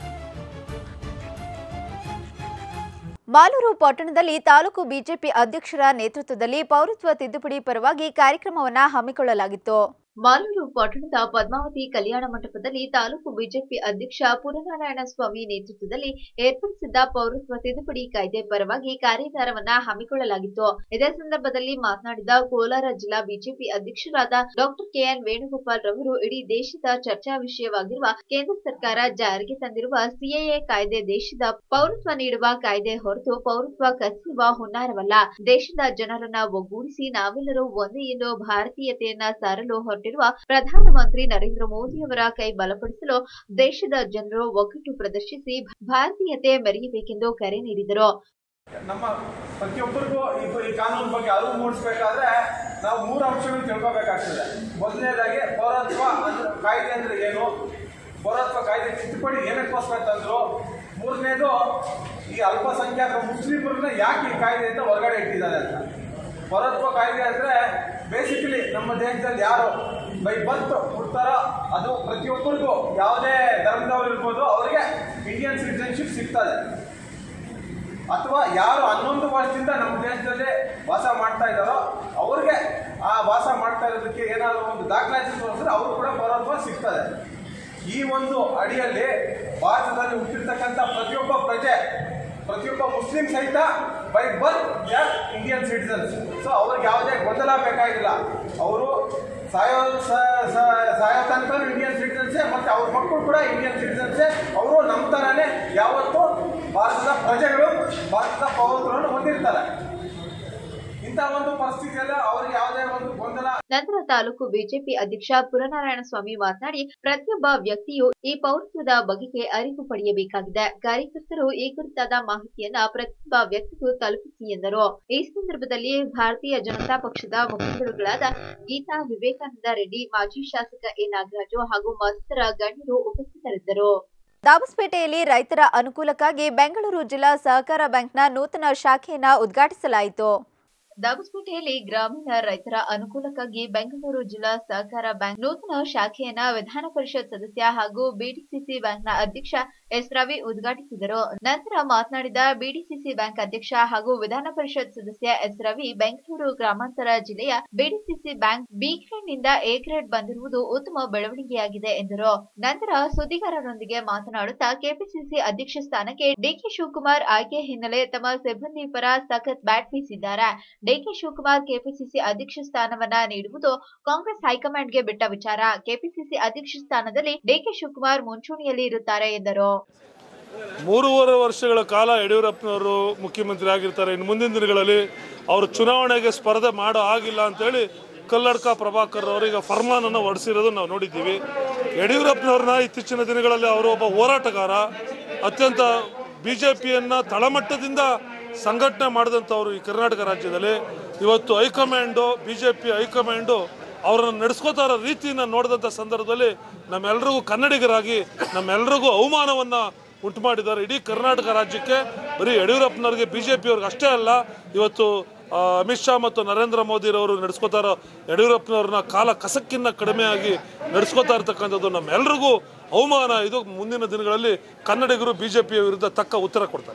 ಮಾಲೂರು ಪಟ್ಟಣದಲ್ಲಿ ತಾಲೂಕು ಬಿಜೆಪಿ ಅಧ್ಯಕ್ಷರ ನೇತೃತ್ವದಲ್ಲಿ ಪೌರತ್ವ ತಿದ್ದುಪಡಿ ಪರವಾಗಿ ಕಾರ್ಯಕ್ರಮವನ್ನು ಹಮ್ಮಿಕೊಳ್ಳಲಾಗಿತ್ತು ಮಾಲೂರು ಪಟ್ಟಣದ ಪದ್ಮಾವತಿ ಕಲ್ಯಾಣ ಮಂಟಪದಲ್ಲಿ ತಾಲೂಕು ಬಿಜೆಪಿ ಅಧ್ಯಕ್ಷ ಪುರನಾರಾಯಣ ಸ್ವಾಮಿ ನೇತೃತ್ವದಲ್ಲಿ ಏರ್ಪಡಿಸಿದ್ದ ಪೌರತ್ವ ತಿದ್ದುಪಡಿ ಕಾಯ್ದೆ ಪರವಾಗಿ ಕಾರ್ಯಾಗಾರವನ್ನ ಹಮ್ಮಿಕೊಳ್ಳಲಾಗಿತ್ತು ಇದೇ ಸಂದರ್ಭದಲ್ಲಿ ಮಾತನಾಡಿದ ಕೋಲಾರ ಜಿಲ್ಲಾ ಬಿಜೆಪಿ ಅಧ್ಯಕ್ಷರಾದ ಡಾಕ್ಟರ್ ಕೆಎನ್ ವೇಣುಗೋಪಾಲ್ ರವರು ಇಡೀ ದೇಶದ ಚರ್ಚಾ ವಿಷಯವಾಗಿರುವ ಕೇಂದ್ರ ಸರ್ಕಾರ ಜಾರಿಗೆ ತಂದಿರುವ ಸಿಎಎ ಕಾಯ್ದೆ ದೇಶದ ಪೌರತ್ವ ನೀಡುವ ಕಾಯ್ದೆ ಹೊರತು ಪೌರತ್ವ ಕಸಿಯುವ ಹುನ್ನಾರವಲ್ಲ ದೇಶದ ಜನರನ್ನ ಒಗ್ಗೂಡಿಸಿ ನಾವೆಲ್ಲರೂ ಒಂದೇ ಎಂದು ಭಾರತೀಯತೆಯನ್ನ ಸಾರಲು ಹೊರಟಿರುವ ಪ್ರಧಾನಮಂತ್ರಿ ನರೇಂದ್ರ ಮೋದಿಯವರ ಕೈ ಬಲಪಡಿಸಲು ದೇಶದ ಜನರು ಒಗ್ಗಟ್ಟು ಪ್ರದರ್ಶಿಸಿ ಭಾರತೀಯತೆ ಮೆರೆಯಬೇಕೆಂದು ಕರೆ ನೀಡಿದರು ನಮ್ಮ ಪ್ರತಿಯೊಬ್ಬರಿಗೂ ಈ ಈ ಕಾನೂನು ಬಗ್ಗೆ ಅರಿವು ಮೂಡಿಸ್ಬೇಕಾದ್ರೆ ನಾವು ಮೂರು ಅಂಶಗಳು ತಿಳ್ಕೊಬೇಕಾಗ್ತದೆ ಮೊದಲನೇದಾಗಿ ಪೌರತ್ವ ಅಂದ್ರೆ ಕಾಯ್ದೆ ಅಂದ್ರೆ ಏನು ಪೌರತ್ವ ಕಾಯ್ದೆ ತಿದ್ದುಪಡಿ ಏನಕ್ಕೋಸ್ಕರ ತಂದ್ರು ಮೂರನೇದು ಈ ಅಲ್ಪಸಂಖ್ಯಾತ ಮುಸ್ಲಿಮರನ್ನ ಯಾಕೆ ಈ ಕಾಯ್ದೆಯಿಂದ ಹೊರಗಡೆ ಇಟ್ಟಿದ್ದಾರೆ ಅಂತ ಪೌರತ್ವ ಕಾಯ್ದೆ ಅಂದರೆ ಬೇಸಿಕಲಿ ನಮ್ಮ ದೇಶದಲ್ಲಿ ಯಾರು ಬೈ ಬರ್ತ್ ಹುಡ್ತಾರೋ ಅದು ಪ್ರತಿಯೊಬ್ಬರಿಗೂ ಯಾವುದೇ ಧರ್ಮದವ್ರು ಇರ್ಬೋದು ಅವರಿಗೆ ಇಂಡಿಯನ್ ಸಿಟಿಸನ್ಶಿಪ್ ಸಿಗ್ತದೆ ಅಥವಾ ಯಾರು ಹನ್ನೊಂದು ವರ್ಷದಿಂದ ನಮ್ಮ ದೇಶದಲ್ಲಿ ವಾಸ ಮಾಡ್ತಾ ಇದ್ದಾರೋ ಅವ್ರಿಗೆ ಆ ವಾಸ ಮಾಡ್ತಾ ಇರೋದಕ್ಕೆ ಏನಾದರೂ ಒಂದು ದಾಖಲಾತಿ ತೋರಿಸಿದ್ರೆ ಅವರು ಕೂಡ ಪೌರತ್ವ ಸಿಗ್ತದೆ ಈ ಒಂದು ಅಡಿಯಲ್ಲಿ ಭಾರತದಲ್ಲಿ ಹುಟ್ಟಿರ್ತಕ್ಕಂಥ ಪ್ರತಿಯೊಬ್ಬ ಪ್ರಜೆ ಪ್ರತಿಯೊಬ್ಬ ಮುಸ್ಲಿಂ ಸಹಿತ by birth Indian citizens so ಅವ್ರಿಗೆ ಯಾವುದೇ ಗೊಂದಲ ಬೇಕಾಗಿಲ್ಲ ಅವರು ಸಾಯೋ ಸ- ಸ- ಸಾಯೋ ತನಕ ಇಂಡಿಯನ್ ಸಿಟಿಸನ್ಸೇ ಮತ್ತು ಅವ್ರ ಮಕ್ಕಳು ಕೂಡ ಇಂಡಿಯನ್ ಸಿಟಿಸನ್ಸೇ ಅವರು ನಮ್ಮ ಥರನೇ ಯಾವತ್ತೂ ಭಾರತದ ಪ್ರಜೆಗಳು ಭಾರತದ ಪೌರತ್ವವನ್ನು ಹೊಂದಿರ್ತಾರೆ ಇಂಥ ಒಂದು ಪರಿಸ್ಥಿತಿಯಲ್ಲಿ ಅವ್ರಿಗೆ ಯಾವುದೇ ಒಂದು ಗೊಂದಲ ನಂತರ ತಾಲೂಕು ಬಿಜೆಪಿ ಅಧ್ಯಕ್ಷ ಪುರನಾರಾಯಣ ಸ್ವಾಮಿ ಮಾತನಾಡಿ ಪ್ರತಿಯೊಬ್ಬ ವ್ಯಕ್ತಿಯು ಈ ಪೌರತ್ವದ ಬಗೆಗೆ ಅರಿವು ಪಡೆಯಬೇಕಾಗಿದೆ ಕಾರ್ಯಕರ್ತರು ಈ ಕುರಿತಾದ ಮಾಹಿತಿಯನ್ನ ಪ್ರತಿಯೊಬ್ಬ ವ್ಯಕ್ತಿಗೂ ತಲುಪಿಸಿ ಎಂದರು ಈ ಸಂದರ್ಭದಲ್ಲಿ ಭಾರತೀಯ ಜನತಾ ಪಕ್ಷದ ಮುಖಂಡರುಗಳಾದ ಗೀತಾ ವಿವೇಕಾನಂದ ರೆಡ್ಡಿ ಮಾಜಿ ಶಾಸಕ ಎ ನಾಗರಾಜು ಹಾಗೂ ಮತ್ತಿತರ ಗಣ್ಯರು ಉಪಸ್ಥಿತರಿದ್ದರು ದಾಬಸ್ಪೇಟೆಯಲ್ಲಿ ರೈತರ ಅನುಕೂಲಕ್ಕಾಗಿ ಬೆಂಗಳೂರು ಜಿಲ್ಲಾ ಸಹಕಾರ ಬ್ಯಾಂಕ್ನ ನೂತನ ಶಾಖೆಯನ್ನ ಉದ್ಘಾಟಿಸಲಾಯಿತು ದಾಬಸ್ಪೇಟೆಯಲ್ಲಿ ಗ್ರಾಮೀಣ ರೈತರ ಅನುಕೂಲಕ್ಕಾಗಿ ಬೆಂಗಳೂರು ಜಿಲ್ಲಾ ಸಹಕಾರ ಬ್ಯಾಂಕ್ ನೂತನ ಶಾಖೆಯನ್ನ ವಿಧಾನ ಪರಿಷತ್ ಸದಸ್ಯ ಹಾಗೂ ಬಿಡಿಸಿಸಿ ಬ್ಯಾಂಕ್ನ ಅಧ್ಯಕ್ಷ ಎಸ್ ರವಿ ಉದ್ಘಾಟಿಸಿದರು ನಂತರ ಮಾತನಾಡಿದ ಬಿಡಿಸಿಸಿ ಬ್ಯಾಂಕ್ ಅಧ್ಯಕ್ಷ ಹಾಗೂ ವಿಧಾನ ಪರಿಷತ್ ಸದಸ್ಯ ಎಸ್ ರವಿ ಬೆಂಗಳೂರು ಗ್ರಾಮಾಂತರ ಜಿಲ್ಲೆಯ ಬಿಡಿಸಿಸಿ ಬ್ಯಾಂಕ್ ಬಿ ಗ್ರೇಡ್ನಿಂದ ಎ ಗ್ರೇಡ್ ಬಂದಿರುವುದು ಉತ್ತಮ ಬೆಳವಣಿಗೆಯಾಗಿದೆ ಎಂದರು ನಂತರ ಸುದ್ದಿಗಾರರೊಂದಿಗೆ ಮಾತನಾಡುತ್ತಾ ಕೆಪಿಸಿಸಿ ಅಧ್ಯಕ್ಷ ಸ್ಥಾನಕ್ಕೆ ಡಿಕೆ ಶಿವಕುಮಾರ್ ಆಯ್ಕೆ ಹಿನ್ನೆಲೆ ತಮ್ಮ ಸಿಬ್ಬಂದಿ ಪರ ಸಖತ್ ಬ್ಯಾಟ್ ಬೀಸಿದ್ದಾರೆ ಡಿಕೆ ಶಿವಕುಮಾರ್ ಕೆಪಿಸಿಸಿ ಅಧ್ಯಕ್ಷ ಸ್ಥಾನವನ್ನ ನೀಡುವುದು ಕಾಂಗ್ರೆಸ್ ಹೈಕಮಾಂಡ್ಗೆ ಬಿಟ್ಟ ವಿಚಾರ ಕೆಪಿಸಿಸಿ ಅಧ್ಯಕ್ಷ ಸ್ಥಾನದಲ್ಲಿ ಡಿಕೆ ಶಿವಕುಮಾರ್ ಮುಂಚೂಣಿಯಲ್ಲಿ ಇರುತ್ತಾರೆ ಎಂದರು ಮೂರುವರೆ ವರ್ಷಗಳ ಕಾಲ ಯಡಿಯೂರಪ್ಪನವರು ಮುಖ್ಯಮಂತ್ರಿ ಆಗಿರ್ತಾರೆ ಇನ್ನು ಮುಂದಿನ ದಿನಗಳಲ್ಲಿ ಅವರು ಚುನಾವಣೆಗೆ ಸ್ಪರ್ಧೆ ಮಾಡೋ ಆಗಿಲ್ಲ ಅಂತೇಳಿ ಕಲ್ಲಡ್ಕ ಪ್ರಭಾಕರ್ ಅವರು ಈಗ ಫರ್ಮಾನನ್ನು ಹೊರಡಿಸಿರೋದು ನಾವು ನೋಡಿದ್ದೀವಿ ಯಡಿಯೂರಪ್ಪನವ್ರನ್ನ ಇತ್ತೀಚಿನ ದಿನಗಳಲ್ಲಿ ಅವರು ಒಬ್ಬ ಹೋರಾಟಗಾರ ಅತ್ಯಂತ ಬಿ ಜೆ ಪಿಯನ್ನು ತಳಮಟ್ಟದಿಂದ ಸಂಘಟನೆ ಮಾಡಿದಂಥವ್ರು ಈ ಕರ್ನಾಟಕ ರಾಜ್ಯದಲ್ಲಿ ಇವತ್ತು high command B J P high command ಅವರನ್ನು ನಡೆಸ್ಕೋತಾ ಇರೋ ರೀತಿಯನ್ನು ನೋಡಿದಂಥ ಸಂದರ್ಭದಲ್ಲಿ ನಮ್ಮೆಲ್ಲರಿಗೂ ಕನ್ನಡಿಗರಾಗಿ ನಮ್ಮೆಲ್ಲರಿಗೂ ಅವಮಾನವನ್ನು ಉಂಟು ಮಾಡಿದ್ದಾರೆ ಇಡೀ ಕರ್ನಾಟಕ ರಾಜ್ಯಕ್ಕೆ ಬರೀ ಯಡಿಯೂರಪ್ಪನವ್ರಿಗೆ ಬಿ ಜೆ ಪಿಯವ್ರಿಗೆ ಅಷ್ಟೇ ಅಲ್ಲ ಇವತ್ತು ಆ, ಅಮಿತ್ ಶಾ ಮತ್ತು ನರೇಂದ್ರ ಮೋದಿರವರು ನಡೆಸ್ಕೋತಾ ಇರೋ ಯಡಿಯೂರಪ್ಪನವ್ರನ್ನ ಕಾಲ ಕಸಕ್ಕಿನ್ನ ಕಡಿಮೆಯಾಗಿ ನಡೆಸ್ಕೋತಾ ಇರ್ತಕ್ಕಂಥದ್ದು ನಮ್ಮೆಲ್ಲರಿಗೂ ಅವಮಾನ ಇದು ಮುಂದಿನ ದಿನಗಳಲ್ಲಿ ಕನ್ನಡಿಗರು ಬಿ ಜೆ ಪಿಯ ವಿರುದ್ಧ ತಕ್ಕ ಉತ್ತರ ಕೊಡ್ತಾರೆ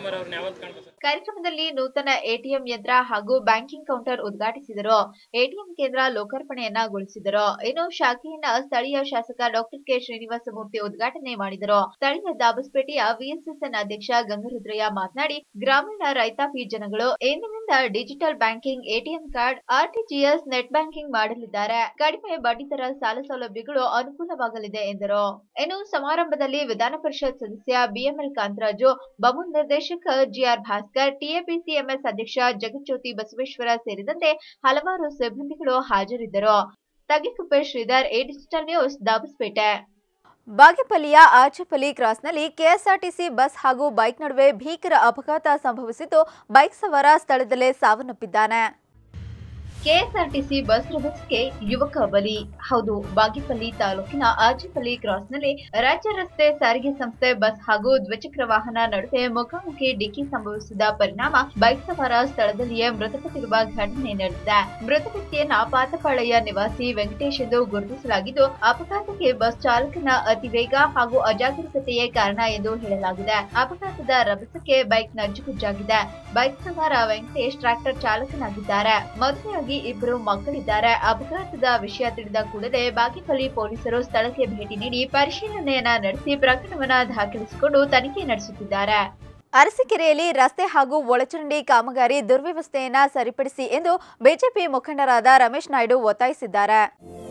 ಕಾರ್ಯಕ್ರಮದಲ್ಲಿ ನೂತನ ಎಟಿಎಂ ಯಂತ್ರ ಹಾಗೂ ಬ್ಯಾಂಕಿಂಗ್ ಕೌಂಟರ್ ಉದ್ಘಾಟಿಸಿದರು ಎಟಿಎಂ ಕೇಂದ್ರ ಲೋಕಾರ್ಪಣೆಯನ್ನಗೊಳಿಸಿದರು ಇನ್ನು ಶಾಖೆಯನ್ನ ಸ್ಥಳೀಯ ಶಾಸಕ ಡಾಕ್ಟರ್ ಕೆ ಶ್ರೀನಿವಾಸ ಮೂರ್ತಿ ಉದ್ಘಾಟನೆ ಮಾಡಿದರು ಸ್ಥಳೀಯ ದಾಬಸ್ಪೇಟೆಯ ವಿಎಸ್ಎಸ್ಎನ್ ಅಧ್ಯಕ್ಷ ಗಂಗರುದ್ರಯ್ಯ ಮಾತನಾಡಿ ಗ್ರಾಮೀಣ ರೈತಾಪಿ ಜನಗಳು ಇಂದಿನಿಂದ digital banking ATM card RTGS net banking ಮಾಡಲಿದ್ದಾರೆ ಕಡಿಮೆ ಬಡ್ಡಿದರ ಸಾಲ ಸೌಲಭ್ಯಗಳು ಅನುಕೂಲವಾಗಲಿದೆ ಎಂದರು ಇನ್ನು ಸಮಾರಂಭದಲ್ಲಿ ವಿಧಾನ ಪರಿಷತ್ ಸದಸ್ಯ ಬಿಎಂಎಲ್ ಕಾಂತರಾಜು ಬಮೂನ್ ನಿರ್ದೇಶಕ ಜಿಆರ್ ಭಾಸ್ಕರ್ ಟಿಎಪಿಸಿಎಂಎಸ್ ಅಧ್ಯಕ್ಷ ಜಗಜ್ಯೋತಿ ಬಸವೇಶ್ವರ ಸೇರಿದಂತೆ ಹಲವಾರು ಸಿಬ್ಬಂದಿಗಳು ಹಾಜರಿದ್ದರು Tagikuppe Shridhar A digital news Dabaspete ಬಾಗೇಪಲ್ಲಿಯ ಆಚೆಪಲ್ಲಿ ಕ್ರಾಸ್ನಲ್ಲಿ ಕೆಎಸ್ಆರ್ಟಿಸಿ ಬಸ್ ಹಾಗೂ ಬೈಕ್ ನಡುವೆ ಭೀಕರ ಅಪಘಾತ ಸಂಭವಿಸಿದ್ದು ಬೈಕ್ ಸವಾರ ಸ್ಥಳದಲ್ಲೇ ಸಾವನ್ನಪ್ಪಿದ್ದಾನೆ ಕೆಎಸ್ಆರ್ಟಿಸಿ ಬಸ್ ರಭಸಕ್ಕೆ ಯುವಕ ಬಲಿ ಹೌದು ಬಾಗೇಪಲ್ಲಿ ತಾಲೂಕಿನ ಆಜಿಪಲ್ಲಿ ಕ್ರಾಸ್ನಲ್ಲಿ ರಾಜ್ಯ ರಸ್ತೆ ಸಾರಿಗೆ ಸಂಸ್ಥೆ ಬಸ್ ಹಾಗೂ ದ್ವಿಚಕ್ರ ವಾಹನ ನಡುವೆ ಮುಖಾಮುಖಿ ಡಿಕ್ಕಿ ಸಂಭವಿಸಿದ ಪರಿಣಾಮ ಬೈಕ್ ಸವಾರ ಸ್ಥಳದಲ್ಲಿಯೇ ಮೃತಪಟ್ಟಿರುವ ಘಟನೆ ನಡೆದಿದೆ ಮೃತ ವ್ಯಕ್ತಿಯನ್ನ ಪಾತಪಾಳಯ್ಯ ನಿವಾಸಿ ವೆಂಕಟೇಶ್ ಎಂದು ಗುರುತಿಸಲಾಗಿದ್ದು ಅಪಘಾತಕ್ಕೆ ಬಸ್ ಚಾಲಕನ ಅತಿವೇಗ ಹಾಗೂ ಅಜಾಗರೂಕತೆಯೇ ಕಾರಣ ಎಂದು ಹೇಳಲಾಗಿದೆ ಅಪಘಾತದ ರಭಸಕ್ಕೆ ಬೈಕ್ ನಜ್ಜುಗುಜ್ಜಾಗಿದೆ ಬೈಕ್ ಸವಾರ ವೆಂಕಟೇಶ್ ಟ್ರ್ಯಾಕ್ಟರ್ ಚಾಲಕನಾಗಿದ್ದಾರೆ ಮದುವೆಯಾಗಿ ಇಬ್ಬರು ಮಕ್ಕಳಿದ್ದಾರೆ ಅಪಘಾತದ ವಿಷಯ ತಿಳಿದ ಕೂಡಲೇ ಬಾಗೇಪಲ್ಲಿ ಪೊಲೀಸರು ಸ್ಥಳಕ್ಕೆ ಭೇಟಿ ನೀಡಿ ಪರಿಶೀಲನೆಯನ್ನ ನಡೆಸಿ ಪ್ರಕರಣವನ್ನ ದಾಖಲಿಸಿಕೊಂಡು ತನಿಖೆ ನಡೆಸುತ್ತಿದ್ದಾರೆ ಅರಸೀಕೆರೆಯಲ್ಲಿ ರಸ್ತೆ ಹಾಗೂ ಒಳಚರಂಡಿ ಕಾಮಗಾರಿ ದುರ್ವ್ಯವಸ್ಥೆಯನ್ನ ಸರಿಪಡಿಸಿ ಎಂದು ಬಿಜೆಪಿ ಮುಖಂಡರಾದ ರಮೇಶ್ ನಾಯ್ಡು ಒತ್ತಾಯಿಸಿದ್ದಾರೆ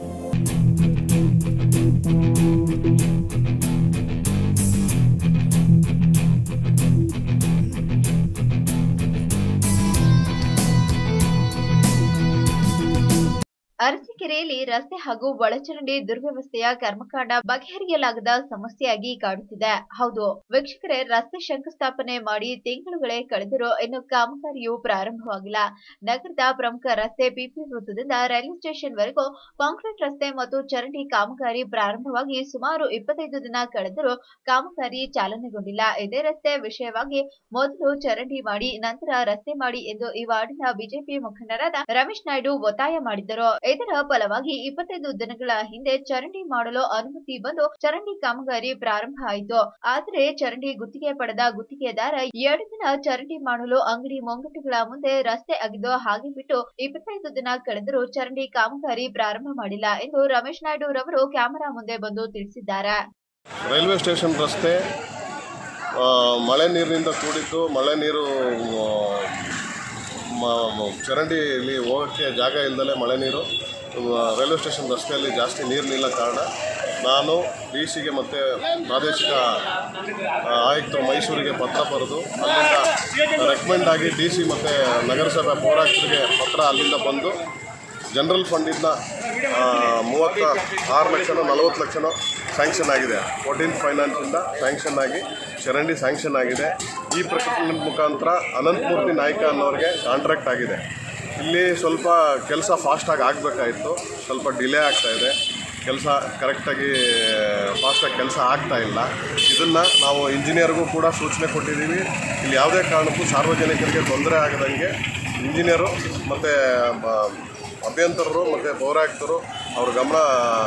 ಅರಸೀಕೆರೆಯಲ್ಲಿ ರಸ್ತೆ ಹಾಗೂ ಒಳಚರಂಡಿ ದುರ್ವ್ಯವಸ್ಥೆಯ ಕರ್ಮಕಾಂಡ ಬಗೆಹರಿಯಲಾಗದ ಸಮಸ್ಯೆಯಾಗಿ ಕಾಡುತ್ತಿದೆ ಹೌದು ವೀಕ್ಷಕರೇ ರಸ್ತೆ ಶಂಕುಸ್ಥಾಪನೆ ಮಾಡಿ ತಿಂಗಳುಗಳೇ ಕಳೆದರೂ ಇನ್ನು ಕಾಮಗಾರಿಯು ಪ್ರಾರಂಭವಾಗಿಲ್ಲ ನಗರದ ಪ್ರಮುಖ ರಸ್ತೆ ಪಿಪಿ ವೃತ್ತದಿಂದ ರೈಲ್ವೆ ಸ್ಟೇಷನ್ ವರೆಗೂ ಕಾಂಕ್ರೀಟ್ ರಸ್ತೆ ಮತ್ತು ಚರಂಡಿ ಕಾಮಗಾರಿ ಪ್ರಾರಂಭವಾಗಿ ಸುಮಾರು ಇಪ್ಪತ್ತೈದು ದಿನ ಕಳೆದರೂ ಕಾಮಗಾರಿ ಚಾಲನೆಗೊಂಡಿಲ್ಲ ಇದೇ ರಸ್ತೆ ವಿಷಯವಾಗಿ ಮೊದಲು ಚರಂಡಿ ಮಾಡಿ ನಂತರ ರಸ್ತೆ ಮಾಡಿ ಎಂದು ಈ ವಾರ್ಡಿನ ಬಿಜೆಪಿ ಮುಖಂಡರಾದ ರಮೇಶ್ ನಾಯ್ಡು ಒತ್ತಾಯ ಮಾಡಿದ್ದರು ಇದರ ಫಲವಾಗಿ ಇಪ್ಪತ್ತೈದು ದಿನಗಳ ಹಿಂದೆ ಚರಂಡಿ ಮಾಡಲು ಅನುಮತಿ ಬಂದು ಚರಂಡಿ ಕಾಮಗಾರಿ ಪ್ರಾರಂಭ ಆಯಿತು ಆದರೆ ಚರಂಡಿ ಗುತ್ತಿಗೆ ಪಡೆದ ಗುತ್ತಿಗೆದಾರ ಎರಡು ದಿನ ಚರಂಡಿ ಮಾಡಲು ಅಂಗಡಿ ಮುಂಗಟ್ಟುಗಳ ಮುಂದೆ ರಸ್ತೆ ಅಗೆದು ಹಾಗೆ ಬಿಟ್ಟು ಇಪ್ಪತ್ತೈದು ದಿನ ಕಳೆದರೂ ಚರಂಡಿ ಕಾಮಗಾರಿ ಪ್ರಾರಂಭ ಮಾಡಿಲ್ಲ ಎಂದು ರಮೇಶ್ ನಾಯ್ಡು ರವರು ಕ್ಯಾಮೆರಾ ಮುಂದೆ ಬಂದು ತಿಳಿಸಿದ್ದಾರೆ ರೈಲ್ವೆ ಸ್ಟೇಷನ್ ರಸ್ತೆ ಆ, ಮಳೆ ನೀರಿನಿಂದ ಕೂಡಿದ್ದು ಮಳೆ ನೀರು ಆ, ಮ- ಮ- ಚರಂಡಿಯಲ್ಲಿ ಹೋಗೋಕ್ಕೆ ಜಾಗ ಇಲ್ಲದಲೇ ಮಳೆ ನೀರು ಆ, ರೈಲ್ವೆ ಸ್ಟೇಷನ್ ರಸ್ತೆಯಲ್ಲಿ ಜಾಸ್ತಿ ನೀರು ನಿಲ್ಲ ಕಾರಣ ನಾನು ಡಿ ಸಿಗೆ ಮತ್ತು ಪ್ರಾದೇಶಿಕ ಆ, ಆಯುಕ್ತರು ಮೈಸೂರಿಗೆ ಪತ್ರ ಬರೆದು ಅಲ್ಲಿಂದ ರೆಕಮೆಂಡ್ ಆಗಿ ಡಿ ಸಿ ಮತ್ತು ನಗರಸಭೆ ಪೌರಾಯುಕ್ತರಿಗೆ ಪತ್ರ ಅಲ್ಲಿಂದ ಬಂದು ಜನರಲ್ ಫಂಡಿಂದ ಆ, ಮೂವತ್ತ ಆರು ಲಕ್ಷನೋ ನಲವತ್ತು ಲಕ್ಷನೋ ಸ್ಯಾಂಕ್ಷನ್ ಆಗಿದೆ ಫೋರ್ಟೀನ್ ಫೈನಾನ್ಸಿಂದ ಸ್ಯಾಂಕ್ಷನ್ ಆಗಿ ಚರಂಡಿ ಸ್ಯಾಂಕ್ಷನ್ ಆಗಿದೆ ಈ ಪ್ರಕರಣದ ಮುಖಾಂತರ ಅನಂತಮೂರ್ತಿ ನಾಯ್ಕ ಅನ್ನೋರಿಗೆ ಕಾಂಟ್ರಾಕ್ಟ್ ಆಗಿದೆ ಇಲ್ಲಿ ಸ್ವಲ್ಪ ಕೆಲಸ ಫಾಸ್ಟಾಗಿ ಆಗಬೇಕಾಯಿತು ಸ್ವಲ್ಪ ಡಿಲೇ ಆಗ್ತಾ ಇದೆ ಕೆಲಸ ಕರೆಕ್ಟಾಗಿ ಫಾಸ್ಟಾಗಿ ಕೆಲಸ ಆಗ್ತಾ ಇಲ್ಲ ಇದನ್ನು ನಾವು ಇಂಜಿನಿಯರ್ಗೂ ಕೂಡ ಸೂಚನೆ ಕೊಟ್ಟಿದ್ದೀವಿ ಇಲ್ಲಿ ಯಾವುದೇ ಕಾರಣಕ್ಕೂ ಸಾರ್ವಜನಿಕರಿಗೆ ತೊಂದರೆ ಆಗದಂಗೆ ಇಂಜಿನಿಯರು ಮತ್ತು ಅಭ್ಯಂತರರು ಮತ್ತು ಪೌರಾಯುಕ್ತರು ಅವ್ರ ಗಮನ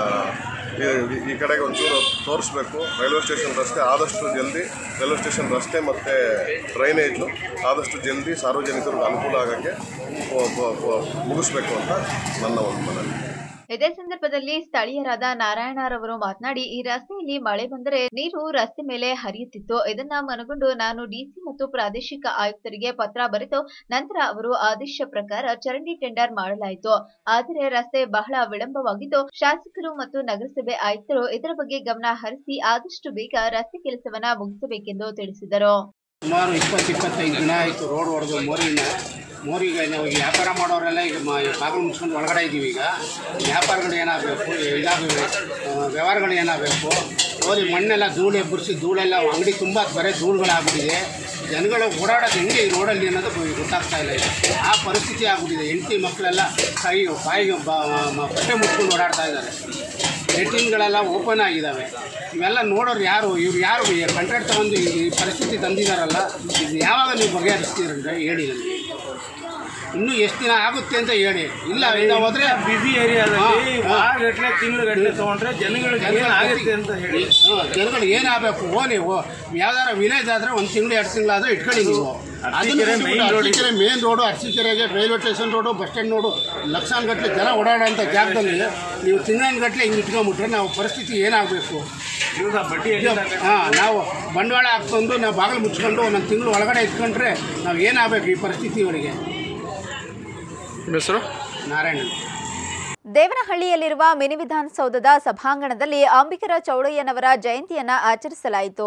ಈ- ಈ ಕಡೆಗೆ ಒಂಚೂರು ತೋರಿಸ್ಬೇಕು ರೈಲ್ವೆ ಸ್ಟೇಷನ್ ರಸ್ತೆ ಆದಷ್ಟು ಜಲ್ದಿ ರೈಲ್ವೆ ಸ್ಟೇಷನ್ ರಸ್ತೆ ಮತ್ತು ಡ್ರೈನೇಜು ಆದಷ್ಟು ಜಲ್ದಿ ಸಾರ್ವಜನಿಕರಿಗೆ ಅನುಕೂಲ ಆಗೋಕ್ಕೆ ಪ- ಪ- ಪ- ಮುಗಿಸ್ಬೇಕು ಅಂತ ನನ್ನ ಒಂದು ಮನವಿ ಇದೇ ಸಂದರ್ಭದಲ್ಲಿ ಸ್ಥಳೀಯರಾದ ನಾರಾಯಣರವರು ಮಾತನಾಡಿ ಈ ರಸ್ತೆಯಲ್ಲಿ ಮಳೆ ಬಂದರೆ ನೀರು ರಸ್ತೆ ಮೇಲೆ ಹರಿಯುತ್ತಿತ್ತು ಇದನ್ನ ಮನಗೊಂಡು ನಾನು ಡಿಸಿ ಮತ್ತು ಪ್ರಾದೇಶಿಕ ಆಯುಕ್ತರಿಗೆ ಪತ್ರ ಬರೆದು ನಂತರ ಅವರು ಆದೇಶ ಪ್ರಕಾರ ಚರಂಡಿ ಟೆಂಡರ್ ಮಾಡಲಾಯಿತು ಆದರೆ ರಸ್ತೆ ಬಹಳ ವಿಳಂಬವಾಗಿದ್ದು ಶಾಸಕರು ಮತ್ತು ನಗರಸಭೆ ಆಯುಕ್ತರು ಇದರ ಬಗ್ಗೆ ಗಮನ ಹರಿಸಿ ಆದಷ್ಟು ಬೇಗ ರಸ್ತೆ ಕೆಲಸವನ್ನ ಮುಗಿಸಬೇಕೆಂದು ತಿಳಿಸಿದರು ಸುಮಾರು ಇಪ್ಪತ್ತು ಇಪ್ಪತ್ತೈದು ದಿನ ಆಯಿತು ರೋಡ್ ಹೊಡೆದು ಮೋರಿನ ಮೋರಿಗೆ ನಾವು ಈಗ ವ್ಯಾಪಾರ ಮಾಡೋರೆಲ್ಲ ಈಗ ಮ ಬಾಗಿಲು ಮುಚ್ಕೊಂಡು ಒಳಗಡೆ ಇದ್ದೀವಿ ಈಗ ವ್ಯಾಪಾರಗಳು ಏನಾಗಬೇಕು ಇದಾಗಬೇಕು ವ್ಯವಹಾರಗಳು ಏನಾಗಬೇಕು ಹೋಗಿ ಮಣ್ಣೆಲ್ಲ ಧೂಳು ಎಬ್ಬರಿಸಿ ಧೂಳೆಲ್ಲ ಅಂಗಡಿ ತುಂಬ ಬರೀ ಧೂಳುಗಳಾಗ್ಬಿಟ್ಟಿದೆ ಜನಗಳು ಓಡಾಡೋದು ಹೆಂಗೆ ಈ ರೋಡಲ್ಲಿ ಅನ್ನೋದು ಗೊ- ಗೊತ್ತಾಗ್ತಾ ಇಲ್ಲ ಈಗ ಆ ಪರಿಸ್ಥಿತಿ ಆಗ್ಬಿಟ್ಟಿದೆ ಹೆಂಡತಿ ಮಕ್ಕಳೆಲ್ಲ ಕೈ ಬಾಯಿಗೆ ಬ- ಮ- ಬಟ್ಟೆ ಮುಚ್ಕೊಂಡು ಓಡಾಡ್ತಾ ಇದ್ದಾರೆ ಲೆಟ್ರಿನ್ಗಳೆಲ್ಲ ಓಪನ್ ಆಗಿದ್ದಾವೆ ಇವೆಲ್ಲ ನೋಡೋರು ಯಾರು ಇವ್ರು ಯಾರು ಕಂಟ್ರಾಕ್ಟ್ ತಗೊಂಡು ಈ ಈ ಪರಿಸ್ಥಿತಿ ತಂದಿದ್ದಾರಲ್ಲ ಇದು ಯಾವಾಗ ನೀವು ಬಗೆಹರಿಸ್ತೀರಂದ್ರೆ ಹೇಳಿ ನನಗೆ ಇನ್ನೂ ಎಷ್ಟು ದಿನ ಆಗುತ್ತೆ ಅಂತ ಹೇಳಿ ಇಲ್ಲ ಇಲ್ಲ ಹೋದ್ರೆ ಬಿಸಿ ಏರಿಯಾದಲ್ಲಿ ವಾರಗಟ್ಟಲೆ ತಿಂಗಳುಗಟ್ಟಲೆ ತಗೊಂಡ್ರೆ ಜನಗಳಿಗೆ ಏನಾಗುತ್ತೆ ಅಂತ ಹೇಳಿ ಜನಗಳು ಏನಾಗಬೇಕು ಓಲಿ ಓ ಯಾವ್ದಾರ ವಿಲೇಜ್ ಆದರೆ ಒಂದು ತಿಂಗಳು ಎರಡು ತಿಂಗಳಾದ್ರೆ ಇಟ್ಕೊಳ್ಳಿ ನೀವು ಅರಸೀಕೆರೆ main road ಇದೆ. ಅರಸೀಕೆರೆ ಮೇನ್ ರೋಡು ಅರಸೀಕೆರೆಗೆ railway station road bus stand road ಲಕ್ಷಾನುಗಟ್ಟಲೆ ಜನ ಓಡಾಡೋಂಥ ಜಾಗದಲ್ಲಿ ನೀವು ತಿಂಗಳಿಗಟ್ಟಲೆ ಹಿಂಗೆ ಇಟ್ಕೊಂಬಿಟ್ರೆ ನಾವು ಪರಿಸ್ಥಿತಿ ಏನಾಗಬೇಕು ದಿವಸ ಬಡ್ಡಿ ಹಾಂ ನಾವು ಬಂಡವಾಳ ಹಾಕ್ಕೊಂಡು ನಾವು ಬಾಗಿಲು ಮುಚ್ಕೊಂಡು ಒಂದೊಂದು ತಿಂಗಳು ಒಳಗಡೆ ಇಟ್ಕೊಂಡ್ರೆ ನಾವು ಏನಾಗಬೇಕು ಈ ಪರಿಸ್ಥಿತಿಯವರಿಗೆ ಹೆಸರು ನಾರಾಯಣ ದೇವನಹಳ್ಳಿಯಲ್ಲಿರುವ ಮಿನಿ ವಿಧಾನಸೌಧದ ಸಭಾಂಗಣದಲ್ಲಿ ಅಂಬಿಕರ ಚೌಡಯ್ಯನವರ ಜಯಂತಿಯನ್ನ ಆಚರಿಸಲಾಯಿತು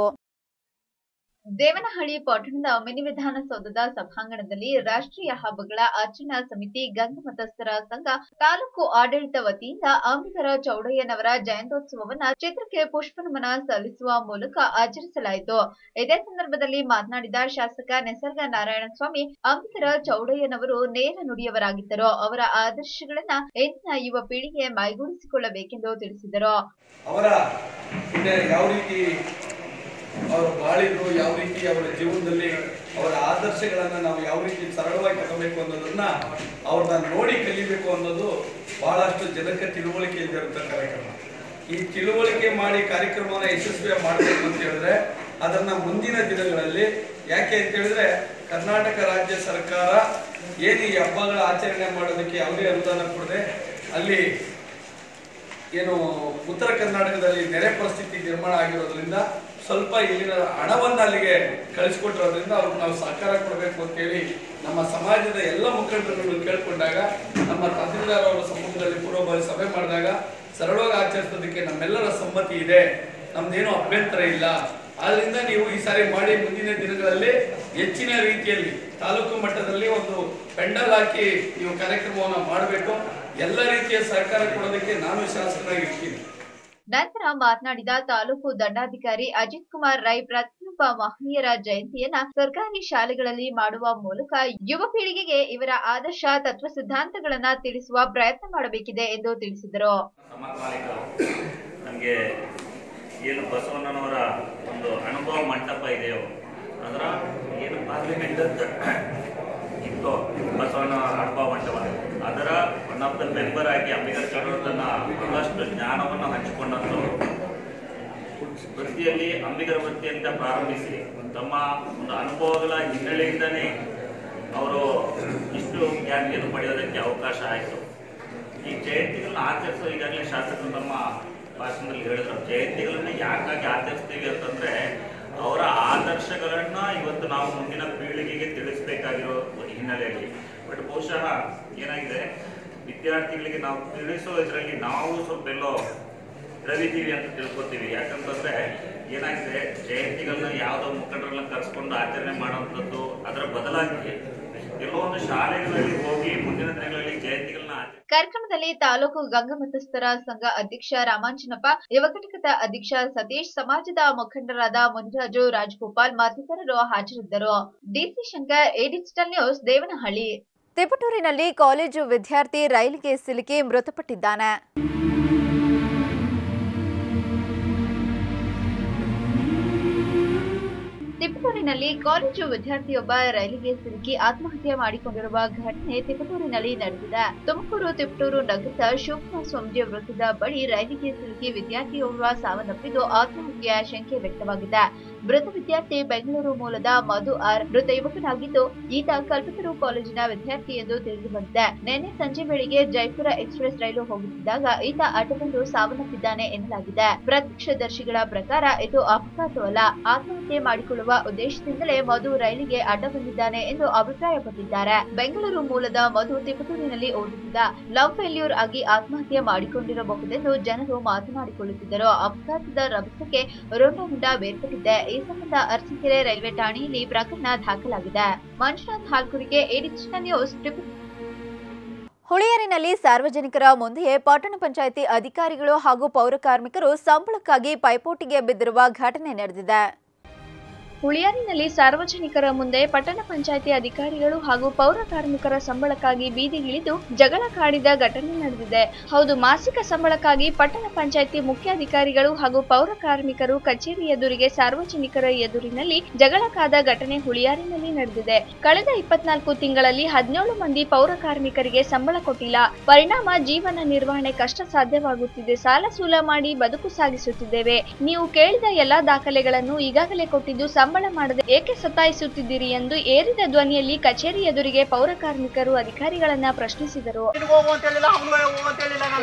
ದೇವನಹಳ್ಳಿ ಪಟ್ಟಣದ ಮಿನಿ ವಿಧಾನಸೌಧದ ಸಭಾಂಗಣದಲ್ಲಿ ರಾಷ್ಟ್ರೀಯ ಹಬ್ಬಗಳ ಆಚರಣಾ ಸಮಿತಿ ಗಂಗಮತಸ್ಥರ ಸಂಘ ತಾಲೂಕು ಆಡಳಿತ ವತಿಯಿಂದ ಅಂಬಿಕರ ಚೌಡಯ್ಯನವರ ಜಯಂತ್ಯೋತ್ಸವವನ್ನ ಚಿತ್ರಕ್ಕೆ ಪುಷ್ಪನಮನ ಸಲ್ಲಿಸುವ ಮೂಲಕ ಆಚರಿಸಲಾಯಿತು ಇದೇ ಸಂದರ್ಭದಲ್ಲಿ ಮಾತನಾಡಿದ ಶಾಸಕ ನಿಸರ್ಗ ನಾರಾಯಣಸ್ವಾಮಿ ಅಂಬಿಕರ ಚೌಡಯ್ಯನವರು ನೇರ ನುಡಿಯವರಾಗಿದ್ದರು ಅವರ ಆದರ್ಶಗಳನ್ನ ಇಂದಿನ ಯುವ ಪೀಳಿಗೆ ಮೈಗೂಡಿಸಿಕೊಳ್ಳಬೇಕೆಂದು ತಿಳಿಸಿದರು ಅವರ ಹಿಂದೆ ಯಾವ ರೀತಿ ಅವರು ಬಾಳಿದ್ರು ಯಾವ ರೀತಿ ಅವರ ಜೀವನದಲ್ಲಿ ಅವರ ಆದರ್ಶಗಳನ್ನು ನಾವು ಯಾವ ರೀತಿ ಸರಳವಾಗಿ ತಗೋಬೇಕು ಅನ್ನೋದನ್ನ ಅವ್ರನ್ನ ನೋಡಿ ಕಲಿಬೇಕು ಅನ್ನೋದು ಬಹಳಷ್ಟು ಜನಕ್ಕೆ ತಿಳುವಳಿಕೆ ಇಲ್ದಿರುವಂಥ ಕಾರ್ಯಕ್ರಮ ಈ ತಿಳುವಳಿಕೆ ಮಾಡಿ ಕಾರ್ಯಕ್ರಮವನ್ನು ಯಶಸ್ವಿಯಾಗಿ ಮಾಡಬೇಕು ಅಂತ ಹೇಳಿದ್ರೆ ಅದನ್ನ ಮುಂದಿನ ದಿನಗಳಲ್ಲಿ ಯಾಕೆ ಅಂತ ಹೇಳಿದ್ರೆ ಕರ್ನಾಟಕ ರಾಜ್ಯ ಸರ್ಕಾರ ಏನು ಈ ಹಬ್ಬಗಳ ಆಚರಣೆ ಮಾಡೋದಕ್ಕೆ ಯಾವುದೇ ಅನುದಾನ ಕೊಡದೆ ಅಲ್ಲಿ ಏನು ಉತ್ತರ ಕರ್ನಾಟಕದಲ್ಲಿ ನೆರೆ ಪರಿಸ್ಥಿತಿ ನಿರ್ಮಾಣ ಆಗಿರೋದ್ರಿಂದ ಸ್ವಲ್ಪ ಇಲ್ಲಿನ ಹಣವನ್ನು ಅಲ್ಲಿಗೆ ಕಳಿಸ್ಕೊಟ್ಟಿರೋದ್ರಿಂದ ಅವ್ರಿಗೆ ನಾವು ಸಹಕಾರ ಕೊಡಬೇಕು ಅಂತೇಳಿ ನಮ್ಮ ಸಮಾಜದ ಎಲ್ಲ ಮುಖಂಡರುಗಳನ್ನು ಕೇಳ್ಕೊಂಡಾಗ ನಮ್ಮ ತಹಸೀಲ್ದಾರ್ ಅವರ ಸಮ್ಮುಖದಲ್ಲಿ ಪೂರ್ವಭಾವಿ ಸಭೆ ಮಾಡಿದಾಗ ಸರಳವಾಗಿ ಆಚರಿಸೋದಕ್ಕೆ ನಮ್ಮೆಲ್ಲರ ಸಮ್ಮತಿ ಇದೆ ನಮ್ದೇನು ಅಭ್ಯಂತರ ಇಲ್ಲ ಆದ್ರಿಂದ ನೀವು ಈ ಸಾರಿ ಮಾಡಿ ಮುಂದಿನ ದಿನಗಳಲ್ಲಿ ಹೆಚ್ಚಿನ ರೀತಿಯಲ್ಲಿ ತಾಲೂಕು ಮಟ್ಟದಲ್ಲಿ ಒಂದು ಪೆಂಡಲ್ ಹಾಕಿ ನೀವು ಕಾರ್ಯಕ್ರಮವನ್ನು ಮಾಡಬೇಕು ಎಲ್ಲ ರೀತಿಯ ಸಹಕಾರ ಕೊಡೋದಕ್ಕೆ ನಾನು ಶಾಸಕನಾಗಿ ಇರ್ತೀನಿ ನಂತರ ಮಾತನಾಡಿದ ತಾಲೂಕು ದಂಡಾಧಿಕಾರಿ ಅಜಿತ್ ಕುಮಾರ್ ರೈ ಪ್ರತಿಯೊಬ್ಬ ಮಹನೀಯರ ಜಯಂತಿಯನ್ನ ಸರ್ಕಾರಿ ಶಾಲೆಗಳಲ್ಲಿ ಮಾಡುವ ಮೂಲಕ ಯುವ ಪೀಳಿಗೆಗೆ ಇವರ ಆದರ್ಶ ತತ್ವ ಸಿದ್ಧಾಂತಗಳನ್ನ ತಿಳಿಸುವ ಪ್ರಯತ್ನ ಮಾಡಬೇಕಿದೆ ಎಂದು ತಿಳಿಸಿದರು ಸಮಕಾಲಿಕರು ನಮಗೆ ಏನು ಬಸವಣ್ಣನವರ ಒಂದು ಅನುಭವ ಮಂಟಪ ಇದೆಯೋ ಅದರ ಏನು ಪಾರ್ಲಿಮೆಂಟ್ ಅಂತ ಇತ್ತು ಬಸವಣ್ಣ ಅನುಭವ ಮಂಟಪ ಅದರ ಒನ್ ಆಫ್ ದ ಮೆಂಬರ್ ಆಗಿ ಅಂಬೇಡ್ಕರ್ ಚೌಡರು ತನ್ನ ಬಹಳಷ್ಟು ಜ್ಞಾನವನ್ನು ಹಂಚಿಕೊಂಡಂತು ವೃತ್ತಿಯಲ್ಲಿ ಅಂಬಿಗರ ವೃತ್ತಿಯಿಂದ ಪ್ರಾರಂಭಿಸಿ ತಮ್ಮ ಒಂದು ಅನುಭವಗಳ ಹಿನ್ನೆಲೆಯಿಂದನೇ ಅವರು ಇಷ್ಟು ಖ್ಯಾತಿಯನ್ನು ಪಡೆಯೋದಕ್ಕೆ ಅವಕಾಶ ಆಯಿತು ಈ ಜಯಂತಿಗಳನ್ನ ಆಚರಿಸೋ ಈಗಾಗಲೇ ಶಾಸಕರು ತಮ್ಮ ಭಾಷಣದಲ್ಲಿ ಹೇಳಿದ್ರು ಜಯಂತಿಗಳನ್ನ ಯಾಕಾಗಿ ಆಚರಿಸ್ತೀವಿ ಅಂತಂದ್ರೆ ಅವರ ಆದರ್ಶಗಳನ್ನ ಇವತ್ತು ನಾವು ಮುಂದಿನ ಪೀಳಿಗೆಗೆ ತಿಳಿಸ್ಬೇಕಾಗಿರೋ ಹಿನ್ನೆಲೆಯಲ್ಲಿ ಬಟ್ ಬಹುಶಃ ಏನಾಗಿದೆ ವಿದ್ಯಾರ್ಥಿಗಳಿಗೆ ನಾವು ತಿಳಿಸೋ ಇದರಲ್ಲಿ ನಾವು ಸ್ವಲ್ಪ ಎಲ್ಲೋ ರವಿದೀವಿ ಅಂತ ತಿಳ್ಕೊತೀವಿ ಯಾಕಂತಂದ್ರೆ ಏನಾಗಿದೆ ಜಯಂತಿಗಳನ್ನ ಯಾವುದೋ ಮುಖಂಡರನ್ನ ಕರೆಸ್ಕೊಂಡು ಆಚರಣೆ ಮಾಡುವಂಥದ್ದು ಅದರ ಬದಲಾಗಿ ಎಲ್ಲೋ ಒಂದು ಶಾಲೆಗಳಲ್ಲಿ ಹೋಗಿ ಮುಂದಿನ ದಿನಗಳಲ್ಲಿ ಜಯಂತಿಗಳನ್ನ ಆಚರಣೆ ಕಾರ್ಯಕ್ರಮದಲ್ಲಿ ತಾಲೂಕು ಗಂಗಮತಸ್ಥರ ಸಂಘ ಅಧ್ಯಕ್ಷ ರಾಮಾಂಜನಪ್ಪ ಯುವ ಘಟಕದ ಅಧ್ಯಕ್ಷ ಸತೀಶ್ ಸಮಾಜದ ಮುಖಂಡರಾದ ಮುನಿರಾಜು ರಾಜಗೋಪಾಲ್ ಮತ್ತಿತರರು ಹಾಜರಿದ್ದರು DC Shankar A digital news Devanahalli ತಿಪಟೂರಿನಲ್ಲಿ ಕಾಲೇಜು ವಿದ್ಯಾರ್ಥಿ ರೈಲಿಗೆ ಸಿಲುಕಿ ಮೃತಪಟ್ಟಿದ್ದಾನೆ ತಿಪಟೂರಿನಲ್ಲಿ ಕಾಲೇಜು ವಿದ್ಯಾರ್ಥಿಯೊಬ್ಬ ರೈಲಿಗೆ ಸಿಲುಕಿ ಆತ್ಮಹತ್ಯೆ ಮಾಡಿಕೊಂಡಿರುವ ಘಟನೆ ತಿಪಟೂರಿನಲ್ಲಿ ನಡೆದಿದೆ ತುಮಕೂರು ತಿಪಟೂರು ನಗರದ ಶಿವಕುಮಾರ ಸ್ವಾಮೀಜಿ ವೃತ್ತದ ಬಳಿ ರೈಲಿಗೆ ಸಿಲುಕಿ ವಿದ್ಯಾರ್ಥಿಯೊಬ್ಬ ಸಾವನ್ನಪ್ಪಿದ್ದು ಆತ್ಮಹತ್ಯೆಯ ಶಂಕೆ ವ್ಯಕ್ತವಾಗಿದೆ ಮೃತ ವಿದ್ಯಾರ್ಥಿ ಬೆಂಗಳೂರು ಮೂಲದ ಮಧು ಆರ್ ಮೃತ ಯುವಕನಾಗಿದ್ದು ಈತ ಕಲ್ಪತರು ಕಾಲೇಜಿನ ವಿದ್ಯಾರ್ಥಿ ಎಂದು ತಿಳಿದು ಬಂದಿದೆ ನಿನ್ನೆ ಸಂಜೆ ವೇಳೆಗೆ ಜೈಪುರ ಎಕ್ಸ್ಪ್ರೆಸ್ ರೈಲು ಹೋಗುತ್ತಿದ್ದಾಗ ಈತ ಅಡ್ಡಬಂದು ಸಾವನ್ನಪ್ಪಿದ್ದಾನೆ ಎನ್ನಲಾಗಿದೆ ಪ್ರತ್ಯಕ್ಷದರ್ಶಿಗಳ ಪ್ರಕಾರ ಇದು ಅಪಘಾತವಲ್ಲ ಆತ್ಮಹತ್ಯೆ ಮಾಡಿಕೊಳ್ಳುವ ಉದ್ದೇಶದಿಂದಲೇ ಮಧು ರೈಲಿಗೆ ಅಡ್ಡ ಬಂದಿದ್ದಾನೆ ಎಂದು ಅಭಿಪ್ರಾಯಪಟ್ಟಿದ್ದಾರೆ ಬೆಂಗಳೂರು ಮೂಲದ ಮಧು ತಿಪಟೂರಿನಲ್ಲಿ ಓದುತ್ತಿದ್ದ ಲವ್ ಫೇಲ್ಯೂರ್ ಆಗಿ ಆತ್ಮಹತ್ಯೆ ಮಾಡಿಕೊಂಡಿರಬಹುದೆಂದು ಜನರು ಮಾತನಾಡಿಕೊಳ್ಳುತ್ತಿದ್ದರು ಅಪಘಾತದ ರಭಸಕ್ಕೆ ರೋಂಡಮುಂಡ ಬೇರ್ಪಟ್ಟಿದೆ ಈ ಸಂಬಂಧ ಅರಸೀಕೆರೆ ರೈಲ್ವೆ ಠಾಣೆಯಲ್ಲಿ ಪ್ರಕರಣ ದಾಖಲಾಗಿದೆ ಮಂಜುನಾಥ್ ಹಾಲ್ಕುರಿಗೆ ಎಡಿಜಿಟಲ್ ನ್ಯೂಸ್ ಟಿಪು ಹುಳಿಯರಿನಲ್ಲಿ ಸಾರ್ವಜನಿಕರ ಮುಂದೆಯೇ ಪಟ್ಟಣ ಪಂಚಾಯಿತಿ ಅಧಿಕಾರಿಗಳು ಹಾಗೂ ಪೌರ ಕಾರ್ಮಿಕರು ಸಂಬಳಕ್ಕಾಗಿ ಪೈಪೋಟಿಗೆ ಬಿದ್ದಿರುವ ಘಟನೆ ನಡೆದಿದೆ ಹುಳಿಯಾರಿನಲ್ಲಿ ಸಾರ್ವಜನಿಕರ ಮುಂದೆ ಪಟ್ಟಣ ಪಂಚಾಯಿತಿ ಅಧಿಕಾರಿಗಳು ಹಾಗೂ ಪೌರ ಕಾರ್ಮಿಕರ ಸಂಬಳಕ್ಕಾಗಿ ಬೀದಿಗಿಳಿದು ಜಗಳ ಕಾಡಿದ ಘಟನೆ ನಡೆದಿದೆ ಹೌದು ಮಾಸಿಕ ಸಂಬಳಕ್ಕಾಗಿ ಪಟ್ಟಣ ಪಂಚಾಯಿತಿ ಮುಖ್ಯಾಧಿಕಾರಿಗಳು ಹಾಗೂ ಪೌರ ಕಾರ್ಮಿಕರು ಕಚೇರಿ ಎದುರಿಗೆ ಸಾರ್ವಜನಿಕರ ಎದುರಿನಲ್ಲಿ ಜಗಳ ಕಾದ ಘಟನೆ ಹುಳಿಯಾರಿನಲ್ಲಿ ನಡೆದಿದೆ ಕಳೆದ ಇಪ್ಪತ್ನಾಲ್ಕು ತಿಂಗಳಲ್ಲಿ ಹದಿನೇಳು ಮಂದಿ ಪೌರ ಕಾರ್ಮಿಕರಿಗೆ ಸಂಬಳ ಕೊಟ್ಟಿಲ್ಲ ಪರಿಣಾಮ ಜೀವನ ನಿರ್ವಹಣೆ ಕಷ್ಟ ಸಾಧ್ಯವಾಗುತ್ತಿದೆ ಸಾಲ ಸೂಲ ಮಾಡಿ ಬದುಕು ಸಾಗಿಸುತ್ತಿದ್ದೇವೆ ನೀವು ಕೇಳಿದ ಎಲ್ಲಾ ದಾಖಲೆಗಳನ್ನು ಈಗಾಗಲೇ ಕೊಟ್ಟಿದ್ದು ಸಂಬಳ ಮಾಡದೆ ಏಕೆ ಸತಾಯಿಸುತ್ತಿದ್ದೀರಿ ಎಂದು ಏರಿದ ಧ್ವನಿಯಲ್ಲಿ ಕಚೇರಿ ಎದುರಿಗೆ ಪೌರ ಕಾರ್ಮಿಕರು ಅಧಿಕಾರಿಗಳನ್ನ ಪ್ರಶ್ನಿಸಿದರು ಹೋಗು ಅಂತ ಹೇಳಿಲ್ಲ ಅವ್ನಿಗೆ ಹೋಗು ಅಂತ ಹೇಳಿಲ್ಲ ನಾನು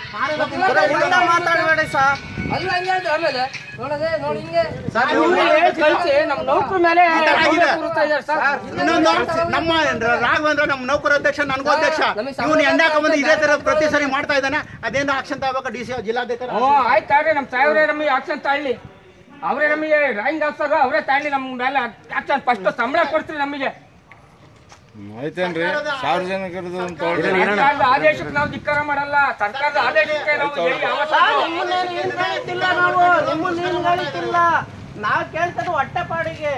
ಉಲ್ಟಾ ಮಾತಾಡಬೇಡಿ ಸರ್ ಅಲ್ಲ ಹಂಗೆ ಹೇಳಿದ್ರೆ ಆಮೇಲೆ ನೋಡದೆ ನೋಡಿ ಹಿಂಗೆ ಸರ್, ನೀವು ಕಳಿಸಿ ನಮ್ಮ ನೌಕರ ಮೇಲೆ ಕೂರಿಸ್ತಾ ಇದ್ದಾರೆ ಸರ್ ಇನ್ನೊಂದು ನಮ್ಮ ರಾಘವೇಂದ್ರ ನಮ್ಮ ನೌಕರ ಅಧ್ಯಕ್ಷ ನನಗೂ ಅಧ್ಯಕ್ಷ ಇವನು ಎಂದಾಕ ಬಂದು ಇದೇ ತರ ಪ್ರತಿ ಸರಿ ಮಾಡ್ತಾ ಇದ್ದಾನೆ ಅದೇನು ಆಕ್ಷನ್ ತಗೋಬೇಕು ಡಿ ಸಿ ಜಿಲ್ಲಾಧಿಕಾರಿ ಹ್ಞೂ ಆಯ್ತಾಡ್ರಿ ನಮ್ಮ ಸಾಹೇಬ್ರೆ ನಮಗೆ ಆಕ್ಷನ್ ತಾಳ್ಲಿ ಅವರೇ ನಮಗೆ ಡ್ರಾಯಿಂಗ್ ಆಫೀಸರ್ ಅವರೇ ತಾಳ್ಲಿ ನಮ್ಮ ಮೇಲೆ ಆಕ್ಷನ್ ಫಸ್ಟ್ ಸಂಬಳ ಕೊಡ್ತೀರಿ ನಮಗೆ ಆಯ್ತೇನ್ರಿ ಸಾರ್ವಜನಿಕರದ್ದು ಅಂತ ಹೊರಟ್ರೆ- ಸರ್ಕಾರದ ಆದೇಶಕ್ಕೆ ನಾವು ಧಿಕ್ಕಾರ ಮಾಡಲ್ಲ ಸರ್ಕಾರದ ಆದೇಶಕ್ಕೆ ನಾವು ಹೇಳಿ ಯಾವತ್ತೂ- ನಿಮ್ಮನ್ನೇನು ಹಿಂಗಾಯ್ತಿಲ್ಲ ನಾವು ನಿಮ್ಮನ್ನ ಹಿಂಗಾಯ್ತಿಲ್ಲ ನಾವು ಕೇಳ್ತೇವೆ ಹೊಟ್ಟೆಪಾಡಿಗೆ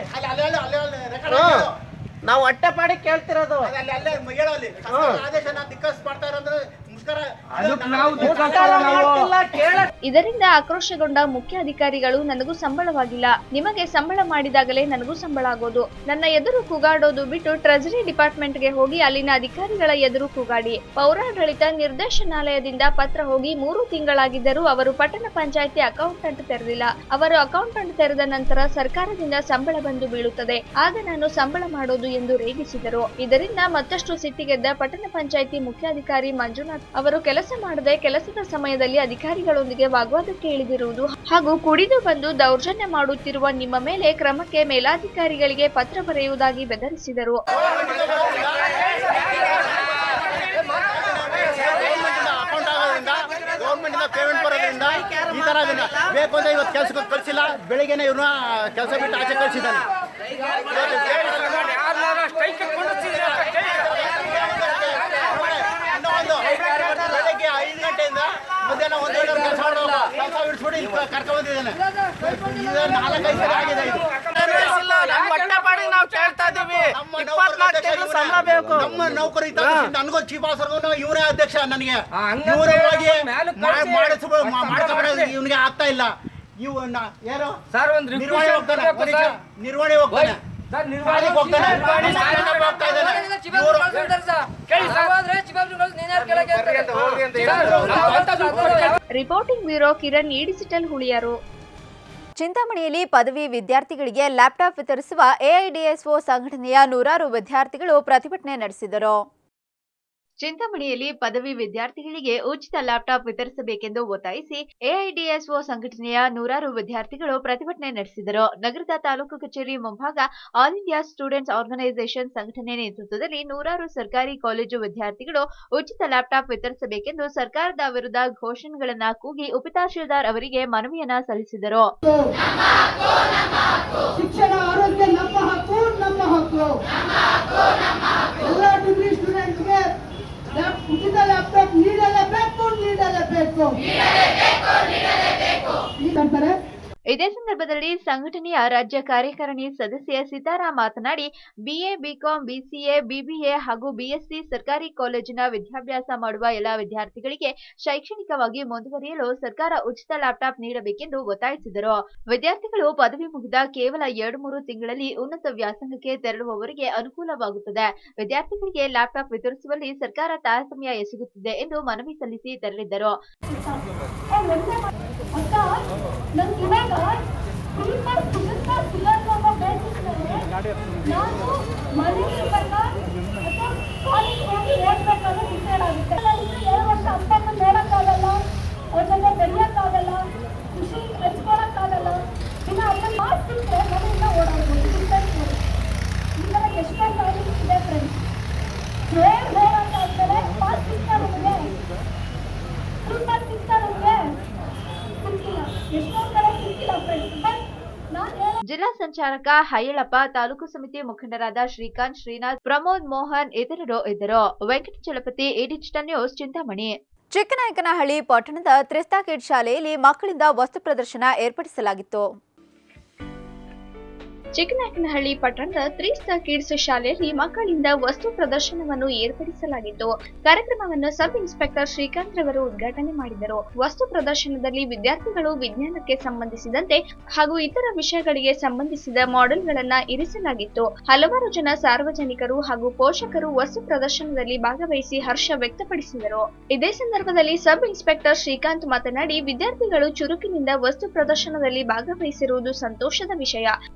ನಾವು ಹೊಟ್ಟೆಪಾಡಿಗೆ ಕೇಳ್ತಿರೋದು ಆದೇಶ ಧಿಕ್ಕರಿಸ್ತಾ ಇರೋದ್ರೆ ಅದಕ್ಕೆ ನಾವು ಧಿಕ್ಕಾರ ಮಾಡ್ತಿಲ್ಲ ಕೇಳ ಇದರಿಂದ ಆಕ್ರೋಶಗೊಂಡ ಮುಖ್ಯ ಅಧಿಕಾರಿಗಳು ನನಗೂ ಸಂಬಳವಾಗಿಲ್ಲ ನಿಮಗೆ ಸಂಬಳ ಮಾಡಿದಾಗಲೇ ನನಗೂ ಸಂಬಳ ಆಗೋದು ನನ್ನ ಎದುರು ಕೂಗಾಡೋದು ಬಿಟ್ಟು ಟ್ರೆಜರಿ ಡಿಪಾರ್ಟ್ಮೆಂಟ್ಗೆ ಹೋಗಿ ಅಲ್ಲಿನ ಅಧಿಕಾರಿಗಳ ಎದುರು ಕೂಗಾಡಿ ಪೌರಾಡಳಿತ ನಿರ್ದೇಶನಾಲಯದಿಂದ ಪತ್ರ ಹೋಗಿ ಮೂರು ತಿಂಗಳಾಗಿದ್ದರೂ ಅವರು ಪಟ್ಟಣ ಪಂಚಾಯಿತಿ ಅಕೌಂಟೆಂಟ್ ತೆರೆದಿಲ್ಲ ಅವರು ಅಕೌಂಟೆಂಟ್ ತೆರೆದ ನಂತರ ಸರ್ಕಾರದಿಂದ ಸಂಬಳ ಬಂದು ಬೀಳುತ್ತದೆ ಆಗ ನಾನು ಸಂಬಳ ಮಾಡೋದು ಎಂದು ರೇಗಿಸಿದರು ಇದರಿಂದ ಮತ್ತಷ್ಟು ಸಿಟ್ಟಿಗೆದ್ದ ಪಟ್ಟಣ ಪಂಚಾಯಿತಿ ಮುಖ್ಯಾಧಿಕಾರಿ ಮಂಜುನಾಥ್ ಅವರು ಕೆಲಸ ಮಾಡದೆ ಕೆಲಸದ ಸಮಯದಲ್ಲಿ ಅಧಿಕಾರಿಗಳೊಂದಿಗೆ ವಾಗ್ವಾದಕ್ಕೆ ಇಳಿದಿರುವುದು ಹಾಗೂ ಕುಡಿದು ಬಂದು ದೌರ್ಜನ್ಯ ಮಾಡುತ್ತಿರುವ ನಿಮ್ಮ ಮೇಲೆ ಕ್ರಮಕ್ಕೆ ಮೇಲಾಧಿಕಾರಿಗಳಿಗೆ ಪತ್ರ ಬರೆಯುವುದಾಗಿ ಬೆದರಿಸಿದರು ಅಕೌಂಟ್ ಆಗೋದ್ರಿಂದ ಗೌರ್ಮೆಂಟ್ ಇಂದ ಪೇಮೆಂಟ್ ಬರೋದ್ರಿಂದ ಈ ತರ ಅದನ್ನ ಬೇಕು ಅಂದ್ರೆ ಇವತ್ತು ಕೆಲಸಕ್ಕೆ ಕಳಿಸಿಲ್ಲ ಬೆಳಿಗ್ಗೆನೆ ಇವ್ರನ್ನ ಕೆಲಸ ಬಿಟ್ಟು ಆಚೆ ಕಳಿಸಿದ್ದಾನೆ ಬೆಳಗ್ಗೆ ಐದು ಗಂಟೆಯಿಂದ ಮಧ್ಯಾಹ್ನ ಒಂದು ಗಂಟೆ ಕೆಲಸ ಮಾಡಬೇಕು ಕೆಲಸ ಬಿಡಿಸ್ಬಿಟ್ಟು ಇಲ್ಲಿ ಕರ್ಕೊಂಡ್ ಬಂದಿದ್ದಾನೆ ಇದು ನಾಲ್ಕೈದು ಸಲ ಆಗಿದೆ ಇದು ನಾವು ಕೇಳ್ತಾ ಇದೀವಿ ಇಪ್ಪತ್ನಾಲ್ಕು ತಿಂಗಳು ಸಂಬಳ ಬೇಕು ನಮ್ಮ ನೌಕರು ಇದ್ದ ನನಗೂ ಚೀಫ್ ಆಫೀಸರ್ಗೂ ಇವರೇ ಅಧ್ಯಕ್ಷ ನನಗೆ ಹಂಗಂದ್ರೆ ಇವರೇ ಹೋಗಿ ಮ್ಯಾಲಕ್ ಮಾ- ಕಳ್ಸಿ. ಮಾಡಿಸ್ಬಿಡು- ಮಾ- ಮಾಡ್ಕೊಬಿಡು ಕಳ್ಸಿ. ಇವನಿಗೆ ಆಗ್ತಾ ಇಲ್ಲ ಇವನ್ನ ಏನು ಸರ್ ಒಂದು ನಿರ್ವಹಣೆ ಹೋಗ್ತಾನೆ ಒಂದ್ ನಿಮಿಷ. ನಿರ್ವಹಣೆ ಹೋಗ್ತಾನೆ ಸರ್ ನಿರ್ವಹಣೆ ಶಾಲೆಗೆ ಹೋಗ್ತಾನೆ ನಿರ್ವಹಣೆ ಶಾಲೆಗೆ ಹೋಗ್ತಾ ಇದ್ದಾನೆ ಇವ್ರು- ಕೇಳಿ ಸರ್ ರಿಪೋರ್ಟಿಂಗ್ ಬ್ಯೂರೋ ಕಿರಣ್ ಈ ಡಿಜಿಟಲ್ ಹುಳಿಯರು ಚಿಂತಾಮಣಿಯಲ್ಲಿ ಪದವಿ ವಿದ್ಯಾರ್ಥಿಗಳಿಗೆ ಲ್ಯಾಪ್ಟಾಪ್ ವಿತರಿಸುವ ಎಐಡಿಎಸ್ಒ ಸಂಘಟನೆಯ ನೂರಾರು ವಿದ್ಯಾರ್ಥಿಗಳು ಪ್ರತಿಭಟನೆ ನಡೆಸಿದರು ಚಿಂತಾಮಣಿಯಲ್ಲಿ ಪದವಿ ವಿದ್ಯಾರ್ಥಿಗಳಿಗೆ ಉಚಿತ ಲ್ಯಾಪ್ಟಾಪ್ ವಿತರಿಸಬೇಕೆಂದು ಒತ್ತಾಯಿಸಿ ಎಐಡಿಎಸ್ಒ ಸಂಘಟನೆಯ ನೂರಾರು ವಿದ್ಯಾರ್ಥಿಗಳು ಪ್ರತಿಭಟನೆ ನಡೆಸಿದರು ನಗರದ ತಾಲೂಕು ಕಚೇರಿ ಮುಂಭಾಗ ಆಲ್ ಇಂಡಿಯಾ ಸ್ಟೂಡೆಂಟ್ಸ್ ಆರ್ಗನೈಸೇಷನ್ ಸಂಘಟನೆ ನೇತೃತ್ವದಲ್ಲಿ ನೂರಾರು ಸರ್ಕಾರಿ ಕಾಲೇಜು ವಿದ್ಯಾರ್ಥಿಗಳು ಉಚಿತ ಲ್ಯಾಪ್ಟಾಪ್ ವಿತರಿಸಬೇಕೆಂದು ಸರ್ಕಾರದ ವಿರುದ್ಧ ಘೋಷಣೆಗಳನ್ನ ಕೂಗಿ ಉಪತಹಶೀಲ್ದಾರ್ ಅವರಿಗೆ ಮನವಿಯನ್ನ ಸಲ್ಲಿಸಿದರು ಶಿಕ್ಷಣ ಆರೋಗ್ಯ ನಮ್ಮ ಹಕ್ಕು ನಮ್ಮ ಹಕ್ಕು ಎಲ್ಲ ಡಿಗ್ರಿ ಸ್ಟೂಡೆಂಟ್ಗೆ ಲ್ಯಾಪ್- ಉಚಿತ ಲ್ಯಾಪ್ಟಾಪ್ ನೀಡಲೇಬೇಕು ನೀಡಲೇಬೇಕು ಅಂತಾರೆ ಇದೇ ಸಂದರ್ಭದಲ್ಲಿ ಸಂಘಟನೆಯ ರಾಜ್ಯ ಕಾರ್ಯಕಾರಿಣಿ ಸದಸ್ಯ ಸೀತಾರಾಮ್ ಮಾತನಾಡಿ ಬಿಎ ಬಿಕಾಂ ಬಿಸಿಎ ಬಿಬಿಎ ಹಾಗೂ ಬಿಎಸ್ಸಿ ಸರ್ಕಾರಿ ಕಾಲೇಜಿನ ವಿದ್ಯಾಭ್ಯಾಸ ಮಾಡುವ ಎಲ್ಲ ವಿದ್ಯಾರ್ಥಿಗಳಿಗೆ ಶೈಕ್ಷಣಿಕವಾಗಿ ಮುಂದುವರಿಯಲು ಸರ್ಕಾರ ಉಚಿತ ಲ್ಯಾಪ್ಟಾಪ್ ನೀಡಬೇಕೆಂದು ಒತ್ತಾಯಿಸಿದರು ವಿದ್ಯಾರ್ಥಿಗಳು ಪದವಿ ಮುಗಿದ ಕೇವಲ ಎರಡು ಮೂರು ತಿಂಗಳಲ್ಲಿ ಉನ್ನತ ವ್ಯಾಸಂಗಕ್ಕೆ ತೆರಳುವವರಿಗೆ ಅನುಕೂಲವಾಗುತ್ತದೆ ವಿದ್ಯಾರ್ಥಿಗಳಿಗೆ ಲ್ಯಾಪ್ಟಾಪ್ ವಿತರಿಸುವಲ್ಲಿ ಸರ್ಕಾರ ತಾರತಮ್ಯ ಎಸಗುತ್ತಿದೆ ಎಂದು ಮನವಿ ಸಲ್ಲಿಸಿ ತೆರಳಿದ್ದರು ಅಕ್ಕ ನಂಗೆ ಇವಾಗ ಪೇಪರ್ ಸಿಗುತ್ತಾ ಸಿಗಲ್ಲ ಅನ್ನೋ ಬೇಸಿಸ್ ಮೇಲೆ ನಾನು ಮನೆಯಲ್ಲಿರುವಾಗ ಅಥವಾ ಕಾಲೇಜ್ ಹೋಗಿ ಓದ್ಬೇಕಾದ್ರೆ ಡಿಸೈಡ್ ಆಗುತ್ತೆ ನನಗೆ ಎರಡು ವರ್ಷ ಅಪ್ಪನ ನೋಡೋಕ್ಕಾಗಲ್ಲ ಅವ್ರ ಜೊತೆ ಬೆಳೆಯೋಕ್ಕಾಗಲ್ಲ ಖುಷಿ ಹಚ್ಕೊಳಕ್ಕಾಗಲ್ಲ ಇನ್ನು ಅಪ್ಪನ ಮಾತು ಸಿಕ್ಕರೆ ಮನೆಯಿಂದ ಓಡಾಡ್ಬೋದು ಡಿಸ್ಟೆನ್ಸ್ ಮಾಡಿ ಈ ಥರ ಎಷ್ಟೊಂದು ಕಾಲೇಜ್ ಇದೆ ಫ್ರೆಂಡ್ಸ್ ರೇರ್ ರೇರ್ ಅಂತ ಅಂತಾರೆ ಪಾಸ್ ಸಿಗ್ತಾ ನಮಗೆ ಫ್ರೀ ಪಾಸ್ ಸಿಗ್ತಾ ನಮಗೆ ಸಿಕ್ಕಿಲ್ಲ ಎಷ್ಟೊಂದು ಕಡೆ ಸಿಕ್ಕಿಲ್ಲ ಫ್ರೆಂಡ್ಸ್ ಬಟ್ ನಾನು ಹೇಳೋ ಜಿಲ್ಲಾ ಸಂಚಾಲಕ ಹಯ್ಯಳಪ್ಪ ತಾಲೂಕು ಸಮಿತಿ ಮುಖಂಡರಾದ ಶ್ರೀಕಾಂತ್ ಶ್ರೀನಾಥ್ ಪ್ರಮೋದ್ ಮೋಹನ್ ಇತರರು ಇದ್ದರು ವೆಂಕಟಚಲಪತಿ ಈ ಡಿಜಿಟಲ್ ನ್ಯೂಸ್ ಚಿಂತಾಮಣಿ ಚಿಕ್ಕನಾಯಕನಹಳ್ಳಿ ಪಟ್ಟಣದ ತ್ರಿಸ್ತಾ ಕಿಡ್ ಶಾಲೆಯಲ್ಲಿ ಮಕ್ಕಳಿಂದ ವಸ್ತು ಪ್ರದರ್ಶನ ಏರ್ಪಡಿಸಲಾಗಿತ್ತು ಚಿಕ್ಕನಾಯಕನಹಳ್ಳಿ ಪಟ್ಟಣದ ತ್ರಿಸ್ತಾ ಕಿಡ್ಸ್ ಶಾಲೆಯಲ್ಲಿ ಮಕ್ಕಳಿಂದ ವಸ್ತು ಪ್ರದರ್ಶನವನ್ನು ಏರ್ಪಡಿಸಲಾಗಿತ್ತು ಕಾರ್ಯಕ್ರಮವನ್ನು ಸಬ್ ಇನ್ಸ್ಪೆಕ್ಟರ್ ಶ್ರೀಕಾಂತ್ ರವರು ಉದ್ಘಾಟನೆ ಮಾಡಿದರು ವಸ್ತು ಪ್ರದರ್ಶನದಲ್ಲಿ ವಿದ್ಯಾರ್ಥಿಗಳು ವಿಜ್ಞಾನಕ್ಕೆ ಸಂಬಂಧಿಸಿದಂತೆ ಹಾಗೂ ಇತರ ವಿಷಯಗಳಿಗೆ ಸಂಬಂಧಿಸಿದ ಮಾಡೆಲ್ಗಳನ್ನ ಇರಿಸಲಾಗಿತ್ತು ಹಲವಾರು ಜನ ಸಾರ್ವಜನಿಕರು ಹಾಗೂ ಪೋಷಕರು ವಸ್ತು ಪ್ರದರ್ಶನದಲ್ಲಿ ಭಾಗವಹಿಸಿ ಹರ್ಷ ವ್ಯಕ್ತಪಡಿಸಿದರು ಇದೇ ಸಂದರ್ಭದಲ್ಲಿ ಸಬ್ ಇನ್ಸ್ಪೆಕ್ಟರ್ ಶ್ರೀಕಾಂತ್ ಮಾತನಾಡಿ ವಿದ್ಯಾರ್ಥಿಗಳು ಚುರುಕಿನಿಂದ ವಸ್ತು ಪ್ರದರ್ಶನದಲ್ಲಿ ಭಾಗವಹಿಸಿರುವುದು ಸಂತೋಷದ ವಿಷಯ ಇವರು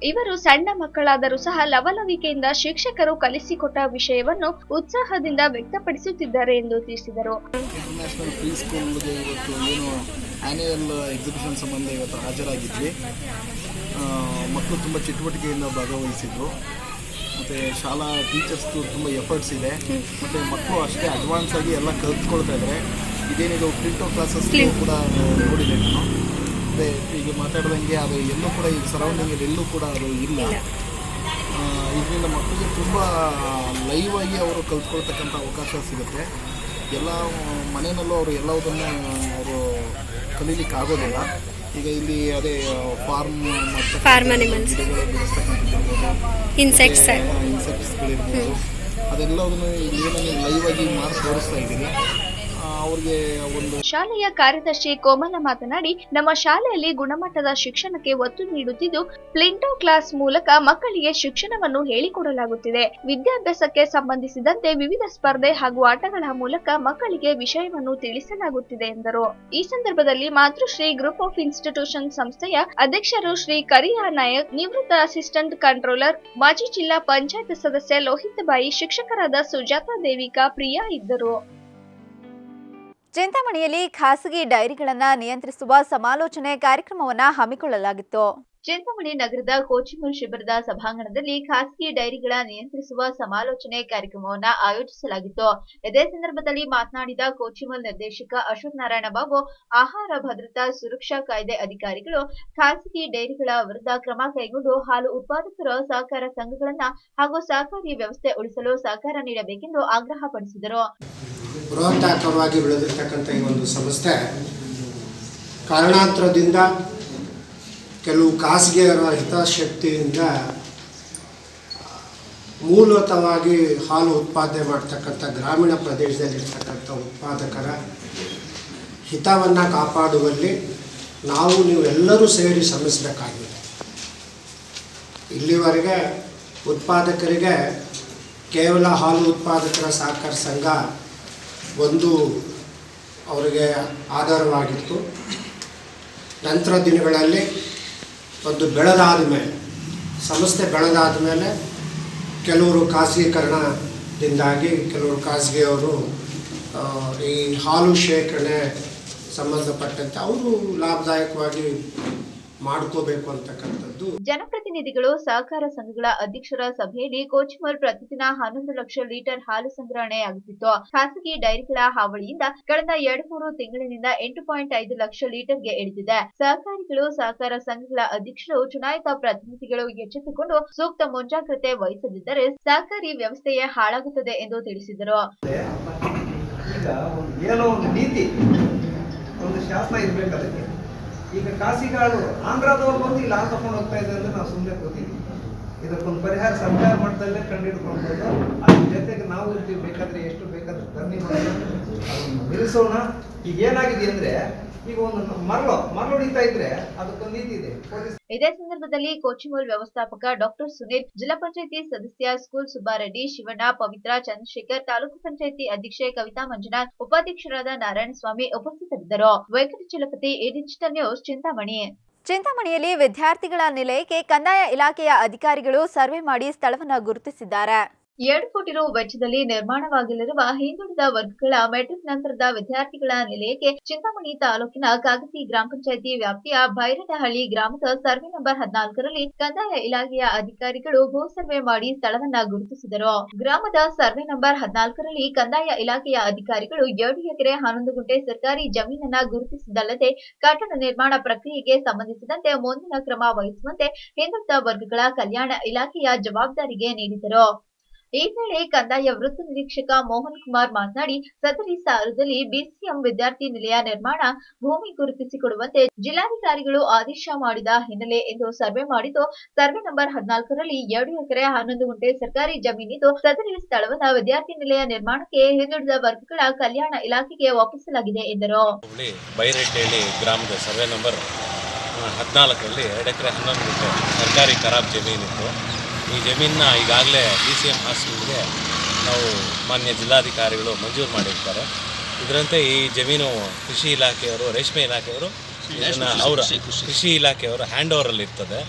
ಸಣ್ಣ ಮಕ್ಕಳಾದರೂ ಸಹ ಲವಲವಿಕೆಯಿಂದ ಶಿಕ್ಷಕರು ಕಲಿಸಿಕೊಟ್ಟ ವಿಷಯವನ್ನು ಉತ್ಸಾಹದಿಂದ ವ್ಯಕ್ತಪಡಿಸುತ್ತಿದ್ದಾರೆ ಎಂದು ತಿಳಿಸಿದರು ಇಂಟರ್ನ್ಯಾಷನಲ್ ಪ್ರೀ ಸ್ಕೂಲ್ಗೆ ಇವತ್ತು ಏನು ಆ್ಯನ್ಯುಯಲ್ ಎಕ್ಸಿಬಿಷನ್ ಸಂಬಂಧ ಇವತ್ತು ಹಾಜರಾಗಿದ್ವಿ ಆ, ಮಕ್ಕಳು ತುಂಬ ಚಟುವಟಿಕೆಯಿಂದ ಭಾಗವಹಿಸಿದ್ರು ಮತ್ತು ಶಾಲಾ ಟೀಚರ್ಸ್ದು ತುಂಬ ಎಫರ್ಟ್ಸ್ ಇದೆ ಮತ್ತು ಮಕ್ಕಳು ಅಷ್ಟೇ ಅಡ್ವಾನ್ಸ್ ಆಗಿ ಎಲ್ಲ ಕಲ್ತ್ಕೊಳ್ತಾ ಇದ್ದಾರೆ ಇದೇನಿದು ಪ್ರಿಂಟೋ ಕ್ಲಾಸಸ್ ಕೂಡ ನೋಡಿದೆ ನಾನು ಅದೇ ಈಗ ಮಾತಾಡ್ದಂಗೆ ಅದು ಎಲ್ಲೂ ಕೂಡ ಈಗ ಸರೌಂಡಿಂಗ್ ಎಲ್ಲೂ ಕೂಡ ಅದು ಇಲ್ಲ ಆ, ಇದರಿಂದ ಮಕ್ಕಳಿಗೆ ತುಂಬ ಲೈವ್ ಆಗಿ ಅವರು ಕಲ್ತ್ಕೊಳ್ತಕ್ಕಂಥ ಅವಕಾಶ ಸಿಗುತ್ತೆ ಎಲ್ಲ ಮನೆಯಲ್ಲೂ ಅವರು ಎಲ್ಲದನ್ನು ಅವರು ಕಲೀಲಿಕ್ಕೆ ಆಗೋದಿಲ್ಲ ಈಗ ಇಲ್ಲಿ ಅದೇ ಫಾರ್ಮ್ Farm animals. Insects. ಇನ್ಸೆಕ್ಟ್ಸ್ಗಳಿರ್ಬೋದು ಅದೆಲ್ಲದನ್ನು ಇಲ್ಲಿ ಏನೋ ಲೈವ್ ಆಗಿ ಮಾಡಿ ತೋರಿಸ್ತಾ ಇದ್ದೀನಿ ಆ, ಅವ್ರಿಗೆ ಒಂದು ಶಾಲೆಯ ಕಾರ್ಯದರ್ಶಿ ಕೋಮಲ ಮಾತನಾಡಿ ನಮ್ಮ ಶಾಲೆಯಲ್ಲಿ ಗುಣಮಟ್ಟದ ಶಿಕ್ಷಣಕ್ಕೆ ಒತ್ತು ನೀಡುತ್ತಿದ್ದು ಪ್ಲಿಂಟೋ ಕ್ಲಾಸ್ ಮೂಲಕ ಮಕ್ಕಳಿಗೆ ಶಿಕ್ಷಣವನ್ನು ಹೇಳಿಕೊಡಲಾಗುತ್ತಿದೆ ವಿದ್ಯಾಭ್ಯಾಸಕ್ಕೆ ಸಂಬಂಧಿಸಿದಂತೆ ವಿವಿಧ ಸ್ಪರ್ಧೆ ಹಾಗೂ ಆಟಗಳ ಮೂಲಕ ಮಕ್ಕಳಿಗೆ ವಿಷಯವನ್ನು ತಿಳಿಸಲಾಗುತ್ತಿದೆ ಎಂದರು ಈ ಸಂದರ್ಭದಲ್ಲಿ ಮಾತೃಶ್ರೀ ಗ್ರೂಪ್ ಆಫ್ ಇನ್ಸ್ಟಿಟ್ಯೂಷನ್ ಸಂಸ್ಥೆಯ ಅಧ್ಯಕ್ಷರು ಶ್ರೀ ಕರಿಯಾ ನಾಯಕ್ ನಿವೃತ್ತ ಅಸಿಸ್ಟೆಂಟ್ ಕಂಟ್ರೋಲರ್ ಮಾಜಿ ಜಿಲ್ಲಾ ಪಂಚಾಯತ್ ಸದಸ್ಯ ಲೋಹಿತ್ ಬಾಯಿ ಶಿಕ್ಷಕರಾದ ಸುಜಾತಾ ದೇವಿಕಾ ಪ್ರಿಯಾ ಇದ್ದರು ಚಿಂತಾಮಣಿಯಲ್ಲಿ ಖಾಸಗಿ ಡೈರಿಗಳನ್ನು ನಿಯಂತ್ರಿಸುವ ಸಮಾಲೋಚನೆ ಕಾರ್ಯಕ್ರಮವನ್ನು ಹಮ್ಮಿಕೊಳ್ಳಲಾಗಿತ್ತು ಚಿಂತಾಮಣಿ ನಗರದ ಕೋಚಿಮೂಲ್ ಶಿಬಿರದ ಸಭಾಂಗಣದಲ್ಲಿ ಖಾಸಗಿ ಡೈರಿಗಳ ನಿಯಂತ್ರಿಸುವ ಸಮಾಲೋಚನೆ ಕಾರ್ಯಕ್ರಮವನ್ನ ಆಯೋಜಿಸಲಾಗಿತ್ತು ಇದೇ ಸಂದರ್ಭದಲ್ಲಿ ಮಾತನಾಡಿದ ಕೋಚಿಮೂಲ್ ನಿರ್ದೇಶಕ ಅಶೋಕ್ ನಾರಾಯಣ ಬಾಬು ಆಹಾರ ಭದ್ರತಾ ಸುರಕ್ಷಾ ಕಾಯ್ದೆ ಅಧಿಕಾರಿಗಳು ಖಾಸಗಿ ಡೈರಿಗಳ ವಿರುದ್ಧ ಕ್ರಮ ಕೈಗೊಂಡು ಹಾಲು ಉತ್ಪಾದಕರ ಸಹಕಾರ ಸಂಘಗಳನ್ನ ಹಾಗೂ ಸಹಕಾರಿ ವ್ಯವಸ್ಥೆ ಉಳಿಸಲು ಸಹಕಾರ ನೀಡಬೇಕೆಂದು ಆಗ್ರಹಪಡಿಸಿದರು ಬೃಹತ್ತಾಕಾರವಾಗಿ ಬೆಳೆದಿರ್ತಕ್ಕಂಥ ಈ ಒಂದು ಸಂಸ್ಥೆ ಕಾರಣಾಂತರದಿಂದ ಕೆಲವು ಖಾಸಗಿಯರ ಹಿತಾಸಕ್ತಿಯಿಂದ ಮೂಲತವಾಗಿ ಹಾಲು ಉತ್ಪಾದನೆ ಮಾಡ್ತಕ್ಕಂಥ ಗ್ರಾಮೀಣ ಪ್ರದೇಶದಲ್ಲಿರ್ತಕ್ಕಂಥ ಉತ್ಪಾದಕರ ಹಿತವನ್ನು ಕಾಪಾಡುವಲ್ಲಿ ನಾವು ನೀವೆಲ್ಲರೂ ಸೇರಿ ಶ್ರಮಿಸಬೇಕಾಗಿದೆ ಇಲ್ಲಿವರೆಗೆ ಉತ್ಪಾದಕರಿಗೆ ಕೇವಲ ಹಾಲು ಉತ್ಪಾದಕರ ಸಹಕಾರ ಸಂಘ ಒಂದು ಅವರಿಗೆ ಆಧಾರವಾಗಿತ್ತು ನಂತರ ದಿನಗಳಲ್ಲಿ ಒಂದು ಬೆಳೆದಾದ ಮೇಲೆ ಸಂಸ್ಥೆ ಬೆಳೆದಾದ ಮೇಲೆ ಕೆಲವರು ಖಾಸಗೀಕರಣದಿಂದಾಗಿ ಕೆಲವರು ಖಾಸಗಿಯವರು ಆ, ಈ ಹಾಲು ಶೇಖರಣೆ ಸಂಬಂಧಪಟ್ಟಂತೆ ಅವರು ಲಾಭದಾಯಕವಾಗಿ ಮಾಡ್ಕೋಬೇಕು ಅಂತಕ್ಕಂಥದ್ದು ಜನಪ್ರತಿನಿಧಿಗಳು ಸಹಕಾರ ಸಂಘಗಳ ಅಧ್ಯಕ್ಷರ ಸಭೆಯಲ್ಲಿ ಕೋಚಿಮಲ್ ಪ್ರತಿದಿನ ಹನ್ನೊಂದು ಲಕ್ಷ ಲೀಟರ್ ಹಾಲು ಸಂಗ್ರಹಣೆಯಾಗುತ್ತಿತ್ತು ಖಾಸಗಿ ಡೈರಿಗಳ ಹಾವಳಿಯಿಂದ ಕಳೆದ ಎರಡು ಮೂರು ತಿಂಗಳಿನಿಂದ ಎಂಟು ಪಾಯಿಂಟ್ ಐದು ಲಕ್ಷ ಲೀಟರ್ಗೆ ಇಳಿದಿದೆ ಸಹಕಾರಿಗಳು ಸಹಕಾರ ಸಂಘಗಳ ಅಧ್ಯಕ್ಷರು ಚುನಾಯಿತ ಪ್ರತಿನಿಧಿಗಳು ಎಚ್ಚೆತ್ತುಕೊಂಡು ಸೂಕ್ತ ಮುಂಜಾಗ್ರತೆ ವಹಿಸದಿದ್ದರೆ ಸಹಕಾರಿ ವ್ಯವಸ್ಥೆಯೇ ಹಾಳಾಗುತ್ತದೆ ಎಂದು ತಿಳಿಸಿದರು ಈಗ ಒಂದು ಏನೋ ಒಂದು ನೀತಿ ಒಂದು ಶಾಸನ ಇರ್ಬೇಕು ಅದಕ್ಕೆ ಈಗ ಖಾಸಗಿಗಳು ಆಂಧ್ರದವ್ರು ಬಂದು ಇಲ್ಲಿ ಹಾಲು ತಗೊಂಡು ಹೋಗ್ತಾ ಇದೆ ಅಂದ್ರೆ ನಾವು ಸುಮ್ಮನೆ ಕೂತೀವಿ ಇದಕ್ಕೊಂದು ಪರಿಹಾರ ಸರ್ಕಾರ ಮಟ್ಟದಲ್ಲೇ ಕಂಡುಹಿಡ್ಕೊಳ್ಬೋದು ಅದ್ರ ಜೊತೆಗೆ ನಾವು ಇರ್ತೀವಿ ಬೇಕಾದ್ರೆ ಎಷ್ಟು ಬೇಕಾದ್ರೆ ಧರಣಿ ಮಾಡೋಣ ಅದನ್ನು ನಿಲ್ಲಿಸೋಣ ಈಗ ಏನಾಗಿದೆ ಅಂದ್ರೆ ಈಗ ಒಂದು ಮರಳು ಮರಳು ಹೊಡಿತಾ ಇದ್ರೆ ಅದಕ್ಕೊಂದು ನೀತಿ ಇದೆ ಪೊಲೀಸ್ ಇದೇ ಸಂದರ್ಭದಲ್ಲಿ ಕೋಚಿಮೂಲ್ ವ್ಯವಸ್ಥಾಪಕ ಡಾಕ್ಟರ್ ಸುನೀಲ್ ಜಿಲ್ಲಾ ಪಂಚಾಯತಿ ಸದಸ್ಯ ಸ್ಕೂಲ್ ಸುಬ್ಬಾರೆಡ್ಡಿ ಶಿವಣ್ಣ ಪವಿತ್ರ ಚಂದ್ರಶೇಖರ್ ತಾಲೂಕು ಪಂಚಾಯತಿ ಅಧ್ಯಕ್ಷೆ ಕವಿತಾ ಮಂಜುನಾಥ್ ಉಪಾಧ್ಯಕ್ಷರಾದ ನಾರಾಯಣಸ್ವಾಮಿ ಉಪಸ್ಥಿತರಿದ್ದರು Venkatachalapathi A digital news Chintamani ಚಿಂತಾಮಣಿಯಲ್ಲಿ ವಿದ್ಯಾರ್ಥಿಗಳ ನಿಲಯಕ್ಕೆ ಕಂದಾಯ ಇಲಾಖೆಯ ಅಧಿಕಾರಿಗಳು ಸರ್ವೆ ಮಾಡಿ ಸ್ಥಳವನ್ನು ಗುರುತಿಸಿದ್ದಾರೆ ಎರಡು ಕೋಟಿ ರು ವೆಚ್ಚದಲ್ಲಿ ನಿರ್ಮಾಣವಾಗಲಿರುವ ಹಿಂದುಳಿದ ವರ್ಗಗಳ ಮೆಟ್ರಿಕ್ ನಂತರದ ವಿದ್ಯಾರ್ಥಿಗಳ ನಿಲಯಕ್ಕೆ ಚಿಂತಾಮಣಿ ತಾಲೂಕಿನ ಕಾಗತಿ ಗ್ರಾಮ ಪಂಚಾಯತಿ ವ್ಯಾಪ್ತಿಯ ಭೈರನಹಳ್ಳಿ ಗ್ರಾಮದ ಸರ್ವೆ ನಂಬರ್ ಹದಿನಾಲ್ಕರಲ್ಲಿ ಕಂದಾಯ ಇಲಾಖೆಯ ಅಧಿಕಾರಿಗಳು ಭೂ ಸರ್ವೆ ಮಾಡಿ ಸ್ಥಳವನ್ನ ಗುರುತಿಸಿದರು ಗ್ರಾಮದ ಸರ್ವೆ ನಂಬರ್ ಹದಿನಾಲ್ಕರಲ್ಲಿ ಕಂದಾಯ ಇಲಾಖೆಯ ಅಧಿಕಾರಿಗಳು ಎರಡು ಎಕರೆ ಹನ್ನೊಂದು ಗುಂಟೆ ಸರ್ಕಾರಿ ಜಮೀನನ್ನ ಗುರುತಿಸಿದ್ದಲ್ಲದೆ ಕಟ್ಟಡ ನಿರ್ಮಾಣ ಪ್ರಕ್ರಿಯೆಗೆ ಸಂಬಂಧಿಸಿದಂತೆ ಮುಂದಿನ ಕ್ರಮ ವಹಿಸುವಂತೆ ಹಿಂದುಳಿದ ವರ್ಗಗಳ ಕಲ್ಯಾಣ ಇಲಾಖೆಯ ಜವಾಬ್ದಾರಿಗೆ ನೀಡಿದರು ಈ ವೇಳೆ ಕಂದಾಯ ವೃತ್ತ ನಿರೀಕ್ಷಕ ಮೋಹನ್ ಕುಮಾರ್ ಮಾತನಾಡಿ ಸದರಿ ಸಾಲದಲ್ಲಿ ಬಿಸಿಎಂ ವಿದ್ಯಾರ್ಥಿ ನಿಲಯ ನಿರ್ಮಾಣ ಭೂಮಿ ಗುರುತಿಸಿಕೊಡುವಂತೆ ಜಿಲ್ಲಾಧಿಕಾರಿಗಳು ಆದೇಶ ಮಾಡಿದ ಹಿನ್ನೆಲೆ ಎಂದು ಸರ್ವೆ ಮಾಡಿದ್ದು ಸರ್ವೆ ನಂಬರ್ ಹದಿನಾಲ್ಕರಲ್ಲಿ ಎರಡು ಎಕರೆ ಹನ್ನೊಂದು ಗುಂಟೆ ಸರ್ಕಾರಿ ಜಮೀನಿದ್ದು ಸದರಿ ಸ್ಥಳವನ್ನ ವಿದ್ಯಾರ್ಥಿ ನಿಲಯ ನಿರ್ಮಾಣಕ್ಕೆ ಹಿಂದುಳಿದ ವರ್ಗಗಳ ಕಲ್ಯಾಣ ಇಲಾಖೆಗೆ ಒಪ್ಪಿಸಲಾಗಿದೆ ಎಂದರು ಹುಬ್ಳಿ ಬೈರೆಡ್ಡಿಹಳ್ಳಿ ಗ್ರಾಮದ ಸರ್ವೆ ನಂಬರ್ ಹದಿನಾಲ್ಕರಲ್ಲಿ ಎರಡು ಎಕರೆ ಹನ್ನೊಂದು ಗುಂಟೆ ಸರ್ಕಾರಿ ಖರಾಬ್ ಜಮೀನಿತ್ತು ಈ ಜಮೀನನ್ನ ಈಗಾಗಲೇ ಡಿ ಸಿ ಎಮ್ ಹಾಸ್ಟೆಲ್ಗೆ ನಾವು ಮಾನ್ಯ ಜಿಲ್ಲಾಧಿಕಾರಿಗಳು ಮಂಜೂರು ಮಾಡಿರ್ತಾರೆ ಇದರಂತೆ ಈ ಜಮೀನು ಕೃಷಿ ಇಲಾಖೆಯವರು ರೇಷ್ಮೆ ಇಲಾಖೆಯವರು ಇದನ್ನು ಅವರ ಕೃಷಿ ಇಲಾಖೆಯವರು ಹ್ಯಾಂಡ್ ಓವರಲ್ಲಿ ಇರ್ತದೆ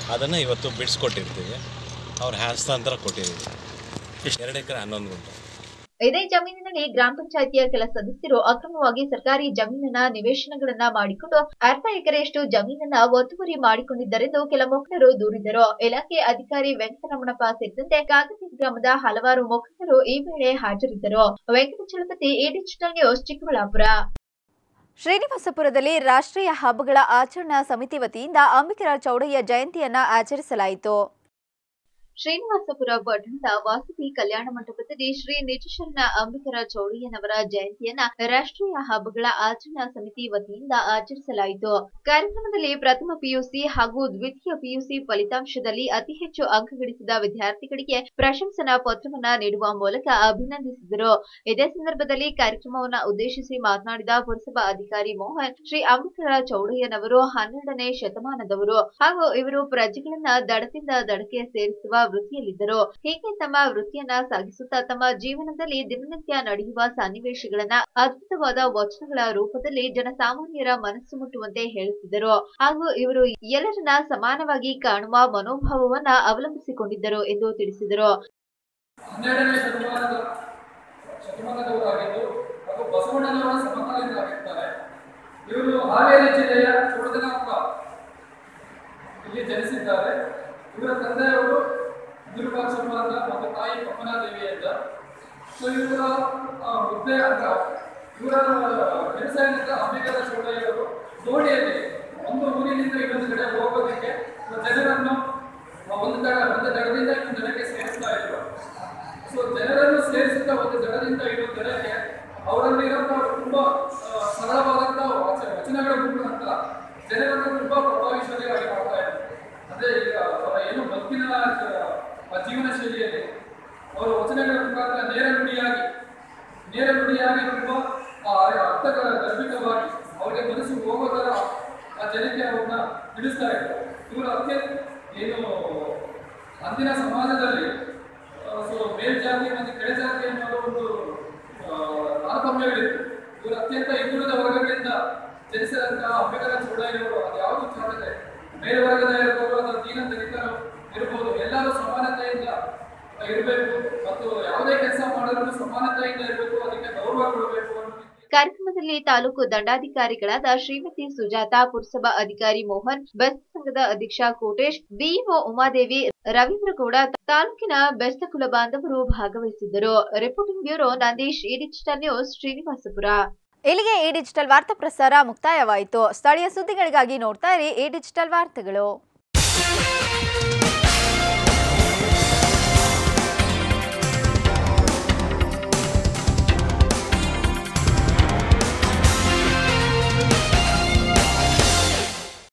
ಅದನ್ನು ಇವತ್ತು ಬಿಡಿಸ್ಕೊಟ್ಟಿರ್ತೀವಿ ಅವ್ರ ಹಸ್ತಾಂತರ ಕೊಟ್ಟಿದ್ದೀವಿ ಎರಡು ಎಕರೆ ಹನ್ನೊಂದು ಗುಂಟೆ ಇದೇ ಜಮೀನಿನಲ್ಲಿ ಗ್ರಾಮ ಪಂಚಾಯಿತಿಯ ಕೆಲ ಸದಸ್ಯರು ಅಕ್ರಮವಾಗಿ ಸರ್ಕಾರಿ ಜಮೀನಿನ ನಿವೇಶನಗಳನ್ನ ಮಾಡಿಕೊಂಡು ಅರ್ಧ ಎಕರೆಯಷ್ಟು ಜಮೀನನ್ನ ಒತ್ತುವರಿ ಮಾಡಿಕೊಂಡಿದ್ದರೆಂದು ಕೆಲ ಮುಖಂಡರು ದೂರಿದರು ಇಲಾಖೆ ಅಧಿಕಾರಿ ವೆಂಕಟರಮಣಪ್ಪ ಸೇರಿದಂತೆ ಕಾಗತಿ ಗ್ರಾಮದ ಹಲವಾರು ಮುಖಂಡರು ಈ ವೇಳೆ ಹಾಜರಿದ್ದರು ವೆಂಕಟಚಲಪತಿ ಈ ಡಿಜಿಟಲ್ ನ್ಯೂಸ್ ಚಿಕ್ಕಬಳ್ಳಾಪುರ ಶ್ರೀನಿವಾಸಪುರದಲ್ಲಿ ರಾಷ್ಟ್ರೀಯ ಹಬ್ಬಗಳ ಆಚರಣಾ ಸಮಿತಿ ವತಿಯಿಂದ ಅಂಬಿಕರ ಚೌಡಯ್ಯ ಜಯಂತಿಯನ್ನ ಆಚರಿಸಲಾಯಿತು ಶ್ರೀನಿವಾಸಪುರ ಪಟ್ಟಣದ ವಾಸವಿ ಕಲ್ಯಾಣ ಮಂಟಪದಲ್ಲಿ ಶ್ರೀ ನಿಜಶರಣ ಅಂಬಿಕರ ಚೌಡಯ್ಯನವರ ಜಯಂತಿಯನ್ನ ರಾಷ್ಟ್ರೀಯ ಹಬ್ಬಗಳ ಆಚರಣಾ ಸಮಿತಿ ವತಿಯಿಂದ ಆಚರಿಸಲಾಯಿತು ಕಾರ್ಯಕ್ರಮದಲ್ಲಿ ಪ್ರಥಮ ಪಿಯುಸಿ ಹಾಗೂ ದ್ವಿತೀಯ ಪಿಯುಸಿ ಫಲಿತಾಂಶದಲ್ಲಿ ಅತಿ ಹೆಚ್ಚು ಅಂಕ ಗಳಿಸಿದ ವಿದ್ಯಾರ್ಥಿಗಳಿಗೆ ಪ್ರಶಂಸನಾ ಪತ್ರವನ್ನ ನೀಡುವ ಮೂಲಕ ಅಭಿನಂದಿಸಿದರು ಇದೇ ಸಂದರ್ಭದಲ್ಲಿ ಕಾರ್ಯಕ್ರಮವನ್ನ ಉದ್ದೇಶಿಸಿ ಮಾತನಾಡಿದ ಪುರಸಭಾ ಅಧಿಕಾರಿ ಮೋಹನ್ ಶ್ರೀ ಅಂಬಿಕರ ಚೌಡಯ್ಯನವರು ಹನ್ನೆರಡನೇ ಶತಮಾನದವರು ಹಾಗೂ ಇವರು ಪ್ರಜೆಗಳನ್ನ ದಡದಿಂದ ದಡಕ್ಕೆ ಸೇರಿಸುವ ವೃತ್ತಿಯಲ್ಲಿದ್ದರು ಹೀಗೆ ತಮ್ಮ ವೃತ್ತಿಯನ್ನ ಸಾಗಿಸುತ್ತಾ ತಮ್ಮ ಜೀವನದಲ್ಲಿ ದಿನನಿತ್ಯ ನಡೆಯುವ ಸನ್ನಿವೇಶಗಳನ್ನ ಅದ್ಭುತವಾದ ವಚನಗಳ ರೂಪದಲ್ಲಿ ಜನಸಾಮಾನ್ಯರ ಮನಸ್ಸು ಮುಟ್ಟುವಂತೆ ಹೇಳುತ್ತಿದ್ದರು ಹಾಗೂ ಇವರು ಎಲ್ಲರನ್ನ ಸಮಾನವಾಗಿ ಕಾಣುವ ಮನೋಭಾವವನ್ನ ಅವಲಂಬಿಸಿಕೊಂಡಿದ್ದರು ಎಂದು ತಿಳಿಸಿದರು ಹನ್ನೆರಡನೇ ಶತಮಾನದ ಶತಮಾನದವರಾಗಿದ್ದು ಹಾಗೂ ಬಸವಣ್ಣನವರ ಸಮಕಾಲೀನರಾಗಿರ್ತಾರೆ ಇವರು ಹಾವೇರಿ ಜಿಲ್ಲೆಯ ಚೋಳದನಾಪುರ ಇಲ್ಲಿ ಜನಿಸಿದ್ದಾರೆ ಇವರ ತಂದೆಯವರು ವಿರೂಪಾಕ್ಷಮ್ಮ ಅಂತ ಮತ್ತು ತಾಯಿ ಪಮ್ಮನಾದೇವಿ ಅಂತ ಸೊ ಇವರ ಆ, ಹುದ್ದೆ ಅಂತ ಇವರ ಕೆಲಸ ಏನಂತ ಅಂಬಿಕರ ಚೌಡಯ್ಯವರು ದೋಣಿಯಲ್ಲಿ ಒಂದು ಊರಿನಿಂದ ಇನ್ನೊಂದು ಕಡೆ ಹೋಗೋದಕ್ಕೆ ಜನರನ್ನು ಆ, ಒಂದು ದಡ ಒಂದು ದಡದಿಂದ ಇನ್ನೊಂದು ದಡಕ್ಕೆ ಸೇರಿಸ್ತಾ ಇದ್ರು ಸೊ ಜನರನ್ನು ಸೇರಿಸುತ್ತಾ ಒಂದು ದಡದಿಂದ ಇನ್ನೊಂದು ದಡಕ್ಕೆ ಅವರಲ್ಲಿರುವಂತ ತುಂಬಾ ಆ, ಸರಳವಾದಂತ ವಚ- ವಚನಗಳ ಮುಖಾಂತರ ಜನರನ್ನು ತುಂಬಾ ಪ್ರಭಾವಶಾಲಿಯಾಗಿ ಮಾಡ್ತಾ ಇದ್ರು ಅದೇ ಈಗ ಅವರ ಏನು ಬದುಕಿನ ಆ, ಜೀವನ ಶೈಲಿಯಲ್ಲಿ ಅವರ ವಚನಗಳ ಮುಖಾಂತರ ನೇರ ನುಡಿಯಾಗಿ ನೇರ ನುಡಿಯಾಗಿ ತುಂಬಾ ಆ, ಅರ್ಥಗಳ ಗರ್ಭಿತವಾಗಿ ಅವರಿಗೆ ಮನಸ್ಸು ಹೋಗೋದರ ಆ ಜನಕ್ಕೆ ಅವ್ರನ್ನ ತಿಳಿಸ್ತಾ ಇದ್ರು ಇವರು ಅತ್ಯಂತ ಏನು ಅಂದಿನ ಸಮಾಜದಲ್ಲಿ ಸೊ ಮೇಲ್ಜಾತಿ ಮತ್ತು ಕೆಳಜಾತಿ ಅನ್ನೋ ಒಂದು ಆ, ತಾರತಮ್ಯಗಳಿತ್ತು ಇವರು ಅತ್ಯಂತ ಹಿಂದುಳಿದ ವರ್ಗಗಳಿಂದ ಜನಿಸಿದಂತಹ ಅಂಬೇಡ್ಕರ ಚೌಡಯ್ಯನವರು ಅದು ಯಾವುದು ಸಾಧನೆ ಮೇಲ್ವರ್ಗದ ಇರ್ಬೋದು ಅಥವಾ ದೀನ ದಲಿತರು ಇರ್ಬೋದು ಎಲ್ಲರೂ ಸಮಾನತೆಯಿಂದ ಇರಬೇಕು ಮತ್ತು ಯಾವುದೇ ಕೆಲಸ ಮಾಡಿದ್ರು ಸಮಾನತೆಯಿಂದ ಇರಬೇಕು ಅದಕ್ಕೆ ಗೌರವ ಕೊಡಬೇಕು ಅನ್ನೋ ಕಾರ್ಯಕ್ರಮದಲ್ಲಿ ತಾಲೂಕು ದಂಡಾಧಿಕಾರಿಗಳಾದ ಶ್ರೀಮತಿ ಸುಜಾತಾ ಪುರಸಭಾ ಅಧಿಕಾರಿ ಮೋಹನ್ ಬೆಸ್ತ ಸಂಘದ ಅಧ್ಯಕ್ಷ ಕೋಟೇಶ್ ಬಿಇಒ ಉಮಾದೇವಿ ರವೀಂದ್ರಗೌಡ ತಾಲೂಕಿನ ಬೆಸ್ತ ಕುಲ ಬಾಂಧವರು ಭಾಗವಹಿಸಿದ್ದರು ರಿಪೋರ್ಟಿಂಗ್ ಬ್ಯೂರೋ ನಂದೀಶ್ ಈ ಡಿಜಿಟಲ್ ನ್ಯೂಸ್ ಶ್ರೀನಿವಾಸಪುರ ಇಲ್ಲಿಗೆ ಈ ಡಿಜಿಟಲ್ ವಾರ್ತಾ ಪ್ರಸಾರ ಮುಕ್ತಾಯವಾಯಿತು ಸ್ಥಳೀಯ ಸುದ್ದಿಗಳಿಗಾಗಿ ನೋಡ್ತಾ ಇರಿ ಈ ಡಿಜಿಟಲ್ ವಾರ್ತೆಗಳು